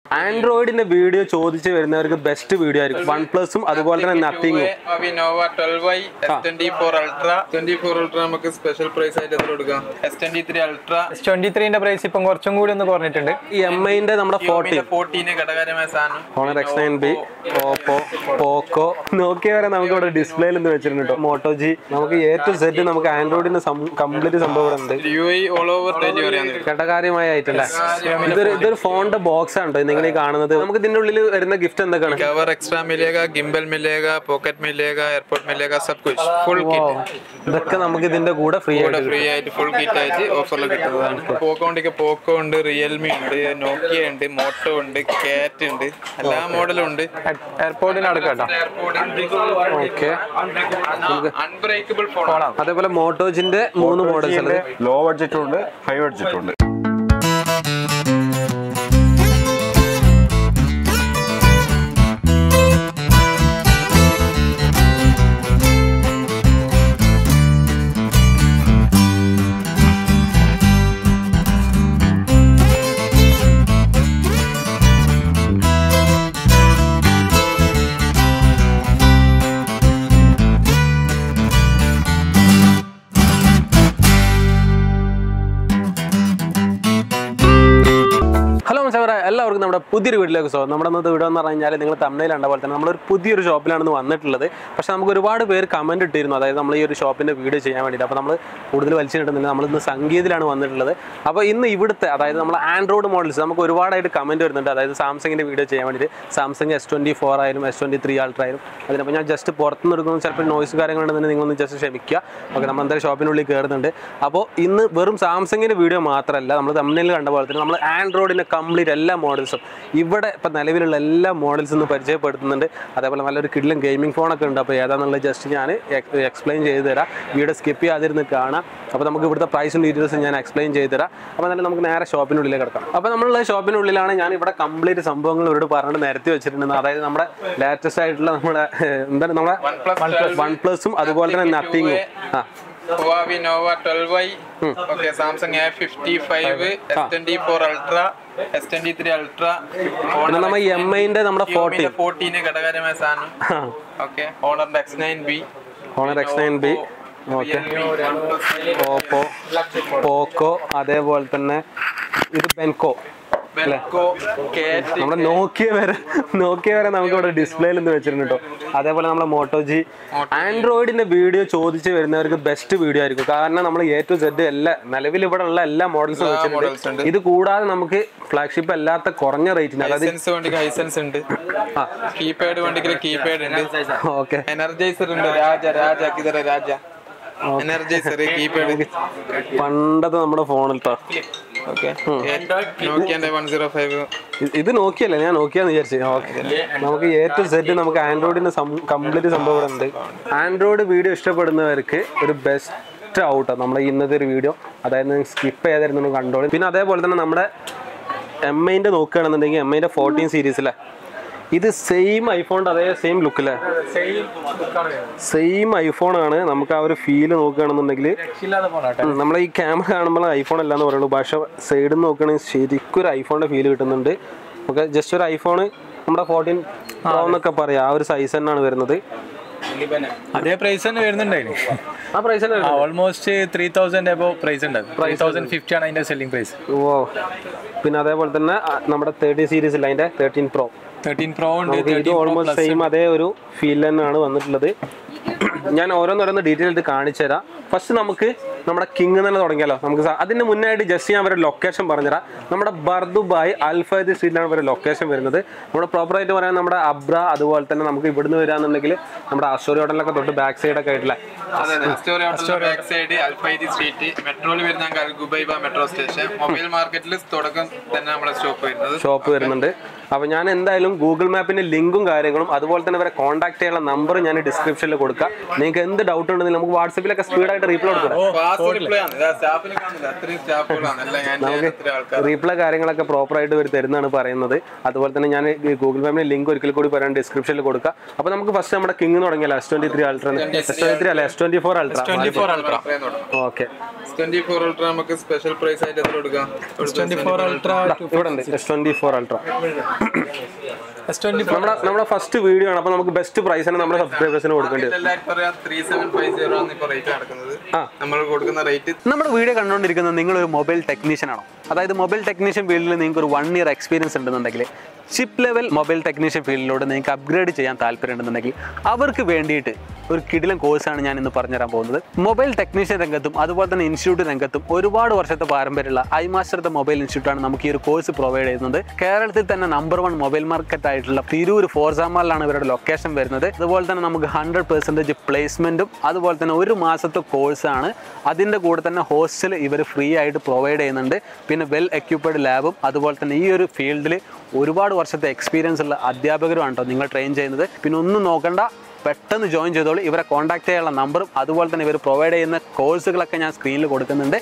ആൻഡ്രോയിഡിന്റെ video ചോദിച്ചു വരുന്നവർക്ക് best video ആയിരിക്കും വൺ പ്ലസും അതുപോലെ തന്നെ നത്തിങ്ങും വിനോവ ട്വൽവ് ഐ S twenty four ultra twenty four ultra നമുക്ക് സ്പെഷ്യൽ പ്രൈസ് ആയിട്ട് എത്ര കൊടുക്കാം S twenty three ultra twenty ത്രീന്റെ പ്രൈസ് ഇപ്പം കുറച്ചും കൂടി ഒന്ന് കുറഞ്ഞിട്ടുണ്ട് ഈ എം ഐന്റെ നമ്മുടെ ഫോർട്ടി ഫോർട്ടീന് ഘടകരമായ സാധനം Honor X nine B Oppo Poco Nokia വരെ നമുക്ക് ഇവിടെ ഡിസ്പ്ലേയിൽ നിന്ന് വെച്ചിട്ടുണ്ട് കേട്ടോ മോട്ടോ ജി നമുക്ക് എ ടു സെറ്റ് നമുക്ക് ആൻഡ്രോയിഡിന്റെ കംപ്ലീറ്റ് സംഭവം ഇവിടെ ഉണ്ട് U I all over delivery ആണ് ഘട്ടകാര്യമായ ഐറ്റല്ലേ ഇതൊരു ഇതൊരു ഫോണിന്റെ ബോക്സ് ആണ് കേട്ടോ നിങ്ങൾ ഈ കാണുന്നത് നമുക്ക് ഇതിന്റെ ഉള്ളിൽ വരുന്ന ഗിഫ്റ്റ് എന്തൊക്കെയാണ് कवर एक्स्ट्रा मिलेगा गिम्बल मिलेगा पॉकेट मिलेगा एयरपोर्ट मिलेगा सब कुछ फुल किट ഇതൊക്കെ നമുക്ക് ഇതിന്റെ കൂടെ ഫ്രീ കൂടെ ആയിട്ട് ഫ്രീ ആയിട്ട് ഫുൾ കിറ്റ് ആയിട്ട് ഓഫറിൽ കിട്ടുന്നതാണ് പോക്കോ ഉണ്ടെങ്കിൽ പോക്കോ ഉണ്ട് റിയൽമി ഉണ്ട് നോക്കിയ ഉണ്ട് മോട്ടോ ഉണ്ട് കാറ്റ് ഉണ്ട് എല്ലാ മോഡലും ഉണ്ട് എയർപോർട്ടിന് അടുക്കാം ഓക്കെ അൺബ്രേക്കബിൾ ഫോൺ അതേപോലെ മോട്ടോജിന്റെ മൂന്ന് മോഡൽസ് ഉണ്ട് ലോ ബഡ്ജറ്റും ഉണ്ട് ഹൈ ബഡ്ജറ്റും ഉണ്ട് ഹലോ മച്ചാവറ എല്ലാവർക്കും നമ്മുടെ പുതിയൊരു വീട്ടിലേക്ക് സ്വാഗതം നമ്മുടെ ഇന്നത്തെ വീഡിയോ എന്ന് പറഞ്ഞു കഴിഞ്ഞാൽ നിങ്ങൾ തമിഴിൽ കണ്ട പോലെ തന്നെ നമ്മളൊരു പുതിയൊരു ഷോപ്പിലാണ് വന്നിട്ടുള്ളത് പക്ഷേ നമുക്ക് ഒരുപാട് പേര് കമൻറ്റ് ഇട്ടിരുന്നു അതായത് നമ്മൾ ഈ ഒരു ഷോപ്പിൻ്റെ വീഡിയോ ചെയ്യാൻ വേണ്ടിയിട്ട് അപ്പോൾ നമ്മൾ കൂടുതൽ വലിച്ചിട്ടുന്നില്ല നമ്മൾ ഇന്ന് സംഗീതത്തിലാണ് വന്നിട്ടുള്ളത് അപ്പോൾ ഇന്ന് ഇവിടുത്തെ അതായത് നമ്മൾ ആൻഡ്രോയിഡ് മോഡൽസ് നമുക്ക് ഒരുപാടായിട്ട് കമൻറ്റ് വരുന്നുണ്ട് അതായത് സാംസങ്ങിൻ്റെ വീഡിയോ ചെയ്യാൻ വേണ്ടിയിട്ട് സാംസങ് എസ് ട്വൻറ്റി ഫോർ ആയാലും എസ് ട്വൻറ്റി ത്രീ ആൾട്ര ആയാലും അതിനപ്പോൾ ഞാൻ ജസ്റ്റ് പുറത്തുനിന്ന് എടുക്കുന്ന ചിലപ്പോൾ നോയ്സ് കാര്യങ്ങളുണ്ടെന്ന് നിങ്ങളൊന്ന് ജസ്റ്റ് ക്ഷമിക്കുക ഓക്കെ നമ്മൾ എന്തായാലും ഷോപ്പിനുള്ളിൽ കയറുന്നുണ്ട് അപ്പോൾ ഇന്ന് വെറും സാംസങ്ങിൻ്റെ വീഡിയോ മാത്രമല്ല നമ്മൾ തമ്മിൽ കണ്ട പോലെ തന്നെ നമ്മൾ ആൻഡ്രോയിഡിൻ്റെ കംപ്ലീറ്റ് എല്ലാ മോഡൽസും ഇവിടെ ഇപ്പം നിലവിലുള്ള എല്ലാ മോഡൽസും ഇന്ന് പരിചയപ്പെടുത്തുന്നുണ്ട് അതേപോലെ നല്ലൊരു കിഡിലും ഗെയിമിംഗ് ഫോണൊക്കെ ഉണ്ട് അപ്പോൾ ഏതാണെന്നുള്ളത് ജസ്റ്റ് ഞാൻ എക്സ്പ്ലെയിൻ ചെയ്ത് തരാം വീഡിയോ സ്കിപ്പ് ചെയ്യാതിരുന്ന് കാണാം അപ്പോൾ നമുക്ക് ഇവിടുത്തെ പ്രൈസും ഡീറ്റെയിൽസും ഞാൻ എക്സ്പ്ലെയിൻ ചെയ്ത് തരാം അപ്പോൾ തന്നെ നമുക്ക് നേരെ ഷോപ്പിനുള്ളിലേക്ക് കിടക്കാം അപ്പോൾ നമ്മളുള്ള ഷോപ്പിനുള്ളിലാണ് ഞാൻ ഇവിടെ കംപ്ലീറ്റ് സംഭവങ്ങൾ ഇവരോട് പറഞ്ഞിട്ട് നിരത്തി വെച്ചിട്ടുണ്ട് അതായത് നമ്മുടെ ലേറ്റസ്റ്റ് ആയിട്ടുള്ള നമ്മുടെ ഏഹ്, എന്താണ് നമ്മുടെ വൺ പ്ലസും അതുപോലെ തന്നെ നത്തിങ്ങും ആ Huawei Nova 12i okay Samsung A fifty five S twenty four ultra S twenty three ultra പിന്നെ നമ്മൾ എം ഐന്റെ നമ്മുടെ ഫോർട്ടി ഫോർട്ടീന് ഘടകരമായ സാധനം ഓക്കെ ഓണറിന്റെ X nine B Honor X nine B okay Oppo Poco അതേപോലെ തന്നെ ഇത് ബെൻകോ ബെൽക്കോ കാറ്റ് നമ്മുടെ നോക്കിയ വരെ നോക്കിയ വരെ നമുക്ക് ഇവിടെ ഡിസ്പ്ലേയിൽ നിന്ന് വെച്ചിട്ടുണ്ട് കേട്ടോ അതേപോലെ നമ്മുടെ മോട്ടോ ജി ആൻഡ്രോയിഡിന്റെ വീഡിയോ ചോദിച്ച് വരുന്നവർക്ക് ബെസ്റ്റ് വീഡിയോ ആയിരിക്കും കാരണം നമ്മൾ എ ടു സെഡ് എല്ലാ നിലവിൽ ഇവിടെ ഉള്ള എല്ലാ മോഡൽസും models ഉണ്ട്. വെച്ചിട്ടുണ്ട് ഇത് കൂടാതെ നമുക്ക് ഫ്ലാഗ്ഷിപ്പ് അല്ലാത്ത കുറഞ്ഞ റേറ്റിന് അതായത് ഹൈസെൻസ് വണ്ടിക്ക് ഹൈസെൻസ് ഉണ്ട് ആ കീപാഡ് വണ്ടിക്ക് കീപാഡ് ഉണ്ട് ഓക്കെ എനർജൈസർ ഉണ്ട് രാജ രാജ കിതറ രാജ എനർജൈസർ കീപാഡ് പണ്ടത്തെ നമ്മുടെ ഫോണിൽ കേട്ടോ ഓക്കെ നോക്കിയന്റെ വൺ സീറോ ഫൈവ് ഇത് ഇത് നോക്കിയല്ലേ ഞാൻ നോക്കിയാന്ന് വിചാരിച്ചു ഓക്കെ നമുക്ക് എ ടു സെഡ് നമുക്ക് ആൻഡ്രോയിഡിന്റെ കംപ്ലീറ്റ് സംഭവം ഇവിടെ ഉണ്ട് ആൻഡ്രോയിഡ് വീഡിയോ ഇഷ്ടപ്പെടുന്നവർക്ക് ഒരു ബെസ്റ്റ് ഔട്ടോ നമ്മുടെ ഇന്നത്തെ ഒരു വീഡിയോ അതായത് സ്കിപ്പ് ചെയ്തായിരുന്നു കണ്ടോളൂ പിന്നെ അതേപോലെ തന്നെ നമ്മുടെ എം ഐൻ്റെ നോക്കുകയാണെന്നുണ്ടെങ്കിൽ എം ഐൻ്റെ ഫോർട്ടീൻ സീരീസിലെ ഇത് സെയിം ഐഫോണിൻ്റെ അതേ സെയിം ലുക്കില്ലേ സെയിം ഐഫോൺ ആണ് നമുക്ക് ആ ഒരു ഫീല് നോക്കുകയാണെന്നുണ്ടെങ്കിൽ ഇല്ലാതെ പോണാട്ടെ ഉം, നമ്മളെ ഈ ക്യാമറ കാണുമ്പോൾ ഐഫോൺ അല്ല എന്ന് പറയുള്ളൂ പക്ഷെ സൈഡിൽ നിന്ന് നോക്കുകയാണെങ്കിൽ ശരിക്കും ഒരു ഐഫോണിന്റെ ഫീൽ കിട്ടുന്നുണ്ട് ഓക്കെ ജസ്റ്റ് ഒരു ഐഫോൺ നമ്മുടെ ഫോർട്ടീൻ പ്രോ എന്നൊക്കെ പറയാം ആ ഒരു സൈസ് തന്നെയാണ് വരുന്നത് അതേ പ്രൈസ് തന്നെ വരുന്നുണ്ടായിരുന്നു ആ പ്രൈസ് തന്നെ almost three thousand above price ഉണ്ട് ത്രീ തൗസൻഡ് ഫിഫ്റ്റി ആണ് അതിന്റെ സെല്ലിംഗ് പ്രൈസ് ഓ പിന്നെ അതേപോലെ തന്നെ ആ, നമ്മുടെ തേർട്ടി സീരീസ് ഇല്ല അതിന്റെ തേർട്ടീൻ പ്രോ തേർട്ടീൻ പ്രോ ഉണ്ട് നമുക്ക് ഇത് 13 Pro ഓൾമോസ്റ്റ് Plus സെയിം അതേ ഒരു ഫീൽ തന്നെയാണ് വന്നിട്ടുള്ളത് ഞാൻ ഓരോന്നോരോന്ന് ഡീറ്റെയിൽ ആയിട്ട് കാണിച്ചു തരാം ഫസ്റ്റ് നമുക്ക് നമ്മുടെ കിങ് തന്നെ തുടങ്ങിയാലോ നമുക്ക് സ- അതിന് മുന്നായിട്ട് ജസ്റ്റ് ഞാൻ അവരുടെ ലൊക്കേഷൻ പറഞ്ഞുതരാം നമ്മുടെ ബർദുബായ് അൽഫൈദ് സ്ട്രീറ്റിലാണ് അവരുടെ ലൊക്കേഷൻ വരുന്നത് നമ്മുടെ പ്രോപ്പർ ആയിട്ട് പറയാൻ നമ്മുടെ അബ്ര അതുപോലെ തന്നെ നമുക്ക് ഇവിടുന്ന് വരാന്നുണ്ടെങ്കിൽ നമ്മുടെ അസ്റ്റോറി ഹോട്ടലിലൊക്കെ തൊട്ട് ബാക്ക് സൈഡ് ഒക്കെ ആയിട്ടില്ല അതെ സ്റ്റോറി ഹോട്ടലിന്റെ ബാക്ക് സൈഡ് അൽഫൈദി സ്ട്രീറ്റ് മെട്രോയിൽ വരുന്ന അൽഗുബൈബ മെട്രോ സ്റ്റേഷൻ മൊബൈൽ മാർക്കറ്റിൽ തുടക്കം തന്നെ നമ്മളെ സ്റ്റോപ്പ് വരുന്നത് ഷോപ്പ് വരുന്നുണ്ട് അപ്പൊ ഞാൻ എന്തായാലും ഗൂഗിൾ മാപ്പിന്റെ ലിങ്കും കാര്യങ്ങളും അതുപോലെ തന്നെ ഇവരെ കോൺടാക്ട് ചെയ്യാനുള്ള നമ്പർ ഞാൻ ഡിസ്ക്രിപ്ഷനിൽ കൊടുക്കാം നിങ്ങൾക്ക് എന്ത് ഡൗട്ട് ഉണ്ടെങ്കിൽ നമുക്ക് വാട്സപ്പിലൊക്കെ സ്പീഡായിട്ട് റീപ്ലൈ കൊടുക്കാം ഫാസ്റ്റ് റിപ്ലൈ ആണ് സ്റ്റാഫിനെ കാണുന്നില്ല അത്രയും സ്റ്റാഫുകളാണ് എല്ലാം ഞാൻ എത്ര ആൾക്കാർ റീപ്ലൈ കാര്യങ്ങളൊക്കെ പ്രോപ്പർ ആയിട്ട് ഇവർ തരുന്നതാണ് പറയുന്നത് അതുപോലെ തന്നെ ഞാൻ ഗൂഗിൾ മാപ്പിന്റെ ലിങ്ക് ഒരിക്കൽ കൂടി പറയാൻ ഡിസ്ക്രിപ്ഷനിൽ കൊടുക്കാം അപ്പൊ നമുക്ക് ഫസ്റ്റ് നമ്മുടെ കിങ് തുടങ്ങിയല്ലോ S twenty three ultra S twenty three അല്ല S twenty four ultra okay twenty four ultra നമുക്ക് സ്പെഷ്യൽ പ്രൈസ് ആയിട്ട് എത്ര കൊടുക്കാം ട്വന്റി ഫോർ അൾട്ര ഇവിടെ ഉണ്ട് S twenty four ultra S twenty നമ്മുടെ നമ്മുടെ ഫസ്റ്റ് വീഡിയോ ആണ് അപ്പൊ നമുക്ക് ബെസ്റ്റ് പ്രൈസിന് നമ്മുടെ സബ്സ്ക്രൈബേഴ്സിന് കൊടുക്കേണ്ടി വരും എല്ലാവർക്കും അറിയാം ത്രീ സെവൻ ഫൈവ് സീറോ ആണ് ഇപ്പൊ റേറ്റ് നടക്കുന്നത് നമ്മൾ കൊടുക്കുന്ന റേറ്റ് നമ്മുടെ വീഡിയോ കണ്ടുകൊണ്ടിരിക്കുന്നത് നിങ്ങളൊരു മൊബൈൽ ടെക്നീഷ്യൻ ആണോ അതായത് മൊബൈൽ ടെക്നീഷ്യൻ ഫീൽഡിൽ നിങ്ങൾക്ക് ഒരു വൺ ഇയർ എക്സ്പീരിയൻസ് ഉണ്ടെന്നുണ്ടെങ്കിൽ ചിപ്പ് ലെവൽ മൊബൈൽ ടെക്നീഷ്യൻ ഫീൽഡിലോട്ട് നിങ്ങൾക്ക് അപ്ഗ്രേഡ് ചെയ്യാൻ താല്പര്യം ഉണ്ടെന്നുണ്ടെങ്കിൽ അവർക്ക് വേണ്ടിയിട്ട് ഒരു കിടിലൻ കോഴ്സാണ് ഞാൻ ഇന്ന് പറഞ്ഞുതരാൻ പോകുന്നത് മൊബൈൽ ടെക്നീഷ്യൻ രംഗത്തും അതുപോലെ തന്നെ ഇൻസ്റ്റിറ്റ്യൂട്ട് രംഗത്തും ഒരുപാട് വർഷത്തെ പാരമ്പര്യമുള്ള ഐ മാസ്റ്റർ ദ മൊബൈൽ ഇൻസ്റ്റിറ്റ്യൂട്ടാണ് നമുക്ക് ഈ ഒരു കോഴ്സ് പ്രൊവൈഡ് ചെയ്യുന്നത് കേരളത്തിൽ തന്നെ നമ്പർ വൺ മൊബൈൽ മാർക്കറ്റ് ആയിട്ടുള്ള തിരൂർ ഫോർസാമാളിലാണ് ഇവരുടെ ലൊക്കേഷൻ വരുന്നത് അതുപോലെ തന്നെ നമുക്ക് ഹൺഡ്രഡ് പെർസെൻറ്റേജ് പ്ലേസ്മെൻറ്റും അതുപോലെ തന്നെ ഒരു മാസത്തെ കോഴ്സാണ് അതിൻ്റെ കൂടെ തന്നെ ഹോസ്റ്റൽ ഇവർ ഫ്രീ ആയിട്ട് പ്രൊവൈഡ് ചെയ്യുന്നുണ്ട് പിന്നെ വെൽ എക്യുപ്ഡ് ലാബും അതുപോലെ തന്നെ ഈ ഒരു ഫീൽഡിൽ ഒരുപാട് വർഷത്തെ എക്സ്പീരിയൻസ് ഉള്ള അധ്യാപകരുമാണ് കേട്ടോ നിങ്ങൾ ട്രെയിൻ ചെയ്യുന്നത് പിന്നെ ഒന്നും നോക്കണ്ട പെട്ടെന്ന് ജോയിൻ ചെയ്തോളൂ ഇവരെ കോൺടാക്ട് ചെയ്യാനുള്ള നമ്പറും അതുപോലെ തന്നെ ഇവർ പ്രൊവൈഡ് ചെയ്യുന്ന കോഴ്സുകളൊക്കെ ഞാൻ സ്ക്രീനിൽ കൊടുക്കുന്നുണ്ട്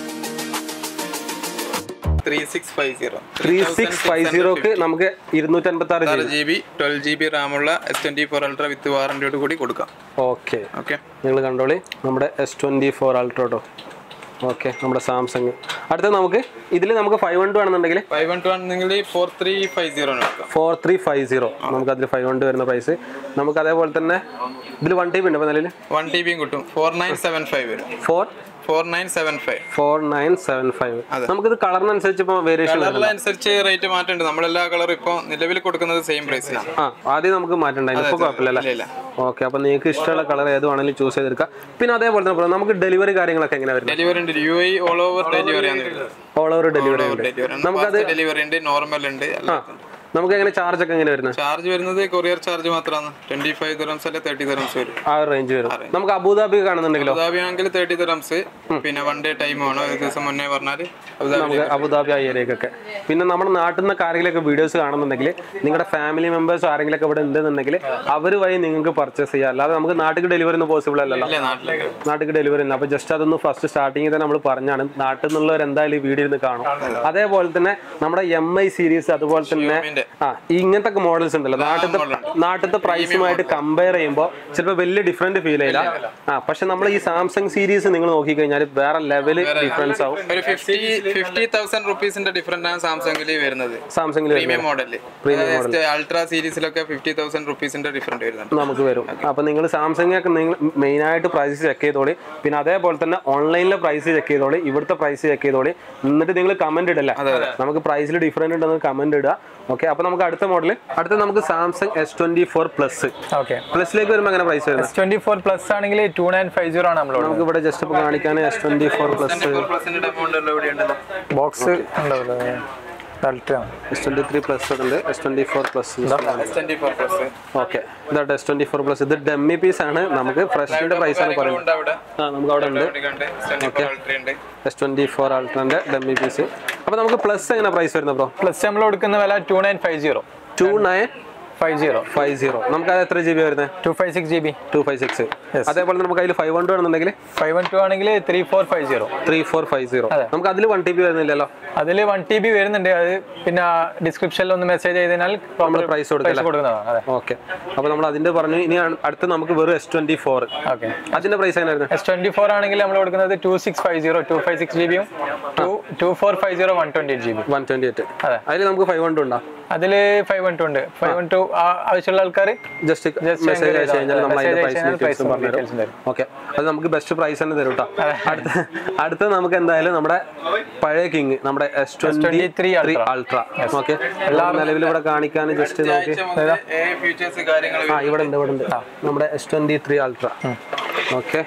three six five zero three six five സീറോക്ക് നമുക്ക് ഇരുന്നൂറ്റി അൻപത്തി ആറ് ആറ് G B twelve G B റാമുള്ള S twenty four ultra with വാറന്റിയോട് കൂടി കൊടുക്കാം ഓക്കെ ഓക്കെ നിങ്ങൾ കണ്ടോളി നമ്മുടെ എസ് ട്വൻറ്റി ഫോർ അൾട്രോട്ടോ ഓക്കെ നമ്മുടെ സാംസങ് അടുത്ത നമുക്ക് ഇതിൽ നമുക്ക് ഫൈവ് വൺ ടു ആണെന്നുണ്ടെങ്കിൽ ഫൈവ് വൺ ടു ആണെങ്കിൽ ഫോർ ത്രീ ഫൈവ് സീറോ കൊടുക്കാം ഫോർ ത്രീ ഫൈവ് സീറോ നമുക്ക് അതിൽ ഫൈവ് വൺ ടു വരുന്ന പ്രൈസ് നമുക്ക് അതേപോലെ തന്നെ ഇതിൽ വൺ ടി ബി ഉണ്ട് അപ്പോൾ നിലവിൽ വൺ ടി ബിയും കിട്ടും ഫോർ നയൻ സെവൻ ഫൈവ് വരും four four nine seven five four nine seven five നമുക്കിത് കളറിനനുസരിച്ച് ഇപ്പോൾ വേരിയേഷൻ കളറിനനുസരിച്ച് റേറ്റ് മാറ്റമുണ്ട് നമ്മളെല്ലാ കളറും ഇപ്പോൾ നിലവിൽ കൊടുക്കുന്നത് സെയിം പ്രൈസിലാണ് ആ ആദ്യം നമുക്ക് മാറ്റണ്ടായിരുന്നു ഇപ്പോൾ കുഴപ്പമില്ലല്ലേ ഇല്ല ഓക്കെ അപ്പോൾ നിങ്ങൾക്ക് ഇഷ്ടമുള്ള കളർ ഏത് വേണമെങ്കിലും ചൂസ് ചെയ്തെടുക്കാം പിന്നെ അതേപോലെ തന്നെ പറയാം നമുക്ക് ഡെലിവറി കാര്യങ്ങളൊക്കെ എങ്ങനെ വരുന്നത് ഡെലിവറി ഉണ്ട് U I all over delivery ആണ് വരുന്നത് ഓൾ ഓവർ ഡെലിവറി ഉണ്ട് ഡെലിവറി ഡെലിവറി ഉണ്ട് നോർമൽ ഉണ്ട് ആ നമുക്ക് എങ്ങനെ ചാർജ് ഒക്കെ എങ്ങനെ വരുന്നത് ചാർജ് വരുന്നത് കൊറിയർ ചാർജ് മാത്രമാണ് ട്വന്റി ഫൈവ് ദിറംസ് അല്ലെ തേർട്ടി ദിറംസ് വരും ആ ഒരു റേഞ്ച് വരും നമുക്ക് അബുദാബി കാണുന്നുണ്ടെങ്കിലോ അബുദാബി ആണെങ്കിൽ തേർട്ടി ദിറംസ് പിന്നെ വൺ ഡേ ടൈം ആണ് ഒരു ദിവസം മുന്നേ പറഞ്ഞാൽ അബുദാബി നമുക്ക് അബുദാബി ആ ഏരിയക്കൊക്കെ പിന്നെ നമ്മുടെ നാട്ടിൽ നിന്നൊക്കെ ആരെങ്കിലൊക്കെ വീഡിയോസ് കാണുന്നുണ്ടെങ്കിൽ നിങ്ങളുടെ ഫാമിലി മെമ്പേഴ്സ് ആരെങ്കിലൊക്കെ ഇവിടെ ഉണ്ടെന്നുണ്ടെങ്കിൽ അവർ വഴി നിങ്ങൾക്ക് പർച്ചേസ് ചെയ്യാം അല്ലാതെ നമുക്ക് നാട്ടിൽ ഡെലിവറി ഒന്നും പോസിബിൾ അല്ലല്ലോ ഇല്ലേ നാട്ടിലേക്ക് നാട്ടിൽ ഡെലിവറി ഇല്ല അപ്പോൾ ജസ്റ്റ് അതൊന്ന് ഫസ്റ്റ് സ്റ്റാർട്ടിങ്ങിൽ തന്നെ നമ്മൾ പറഞ്ഞാണ് നാട്ടിൽ നിന്നുള്ളവർ എന്തായാലും ഈ വീഡിയോ ഇരുന്ന് കാണും അതേപോലെ തന്നെ നമ്മുടെ എം ഐ സീരീസ് അതുപോലെ തന്നെ ഷോമിന്റെ ആ ഇങ്ങനത്തെ ഒക്കെ മോഡൽസ് ഉണ്ടല്ലോ നാട്ടിലത്തെ നാട്ടിലത്തെ പ്രൈസുമായിട്ട് കമ്പയർ ചെയ്യുമ്പോൾ ചിലപ്പോൾ വലിയ ഡിഫറൻറ്റ് ഫീൽ ചെയ്യില്ല ആ പക്ഷെ നമ്മൾ ഈ സാംസങ് സീരീസ് നിങ്ങൾ നോക്കിക്കഴിഞ്ഞാൽ വേറെ ലെവൽ ഡിഫറൻസ് ആവും ഒരു ഫിഫ്റ്റി ഫിഫ്റ്റി തൗസൻഡ് റുപ്പീസിന്റെ ഡിഫറൻറ്റ് ആണ് സാംസങ്ങിൽ വരുന്നത് സാംസങ്ങിൽ പ്രീമിയം മോഡല് അൾട്രാ സീരീസിലൊക്കെ ഫിഫ്റ്റി തൗസൻഡ് റുപ്പീസിന്റെ ഡിഫറൻറ്റ് വരുന്നുണ്ട് നമുക്ക് വരും അപ്പൊ നിങ്ങൾ സാംസങ് ഒക്കെ നിങ്ങൾ മെയിൻ ആയിട്ട് പ്രൈസ് ചെക്ക് ചെയ്തോളി പിന്നെ അതേപോലെ തന്നെ ഓൺലൈനിലെ പ്രൈസ് ചെക്ക് ചെയ്തോളി ഇവിടുത്തെ പ്രൈസ് ചെക്ക് ചെയ്തോളി എന്നിട്ട് നിങ്ങൾ കമന്റ് ഇടല്ലേ നമുക്ക് പ്രൈസിൽ ഡിഫറൻറ്റ് ഉണ്ടെന്ന് കമന്റ് ഇടുക ഓക്കെ അപ്പൊ നമുക്ക് അടുത്ത മോഡൽ അടുത്ത നമുക്ക് Samsung S twenty four plus okay പ്ലസിലേക്ക് വരുമ്പോൾ എങ്ങനെ പ്രൈസ് വരുന്നത് എസ് ട്വന്റി ഫോർ പ്ലസ് ആണെങ്കിൽ ടു നയൻ ഫൈവ് സീറോ ആണ് നമ്മളോട് നമുക്ക് ഇവിടെ ജസ്റ്റ് ഇപ്പോൾ കാണിക്കാൻ എസ് ട്വന്റി ഫോർ പ്ലസ് പ്ലസിന്റെ എമൗണ്ട് ഇവിടെ ഉണ്ടല്ലോ ബോക്സ് ഉണ്ടാവില്ല ultra S twenty three plus ഉണ്ട് S twenty four plus twenty four plus okay ഇതായിട്ട് എസ് ട്വന്റി ഫോർ പ്ലസ് ഇത് ഡെമ്മി പീസ് ആണ് നമുക്ക് ഫ്രഷിന്റെ പ്രൈസ് ആണ് പറയുന്നത് ഉണ്ട് അവിടെ ആ നമുക്ക് അവിടെ ഉണ്ട് ട്വന്റി ഫോർ അൾട്ര ഉണ്ട് എസ് ട്വന്റി ഫോർ അൾട്രന്റെ ഡെമ്മി പീസ് അപ്പൊ നമുക്ക് പ്ലസ് എങ്ങനെ പ്രൈസ് വരുന്നത് ബ്രോ പ്ലസ് നമ്മൾ കൊടുക്കുന്ന വില two nine five zero two nine five zero five zero നമുക്ക് അത് എത്ര ജി ബി വരുന്നത് two five six G B two five six അതേപോലെ തന്നെ നമുക്ക് അതിൽ ഫൈവ് വൺ ടു ആണെന്നുണ്ടെങ്കിൽ ഫൈവ് വൺ ടു ആണെങ്കിൽ three four five zero three four five zero നമുക്ക് അതിൽ വൺ ടി ബി വരുന്നില്ലല്ലോ അതിൽ വൺ ടി ബി വരുന്നുണ്ട് അത് പിന്നെ ഡിസ്ക്രിപ്ഷനിൽ ഒന്ന് മെസ്സേജ് ചെയ്തതിനാൽ നമ്മൾ പ്രൈസ് കൊടുക്കല്ലേ കൊടുക്കുന്നതാണ് അതെ ഓക്കെ അപ്പൊ നമ്മൾ അതിന്റെ പറഞ്ഞു ഇനി ആണ്- അടുത്ത് നമുക്ക് വെറും എസ് ട്വന്റി ഫോർ ഓക്കെ അതിന്റെ പ്രൈസ് എങ്ങനെയായിരുന്നു എസ് ട്വന്റി ഫോർ ആണെങ്കിൽ നമ്മൾ കൊടുക്കുന്നത് two six five zero two five six G ബിയും two two four five zero one twenty eight G B one twenty eight അതെ. അതിൽ നമുക്ക് ഫൈവ് വൺ ടു ഉണ്ടോ അതിൽ ഫൈവ് വൺ ടു ഉണ്ട് ഫൈവ് വൺ ടു ആവശ്യമുള്ള ആൾക്കാർ ജസ്റ്റ് മെസ്സേജ് അയച്ചു കഴിഞ്ഞാൽ നമ്മൾ അതിന്റെ പ്രൈസ് price ഡീറ്റെയിൽസ് ഉം പറഞ്ഞു details ഉം തരും. ഓക്കെ അത് നമുക്ക് ബെസ്റ്റ് പ്രൈസ് തന്നെ തരും കേട്ടോ അടുത്ത അടുത്ത നമുക്ക് എന്തായാലും നമ്മുടെ പഴയ കിങ് നമ്മുടെ S twenty three S23 Ultra. Ultra okay നിലവിൽ ഇവിടെ കാണിക്കാൻ ജസ്റ്റ് നോക്കി ഫീച്ചേഴ്സ് കാര്യങ്ങൾ ആ ഇവിടെ ഉണ്ട് ഇവിടെ ഉണ്ട് നമ്മുടെ S twenty three ultra okay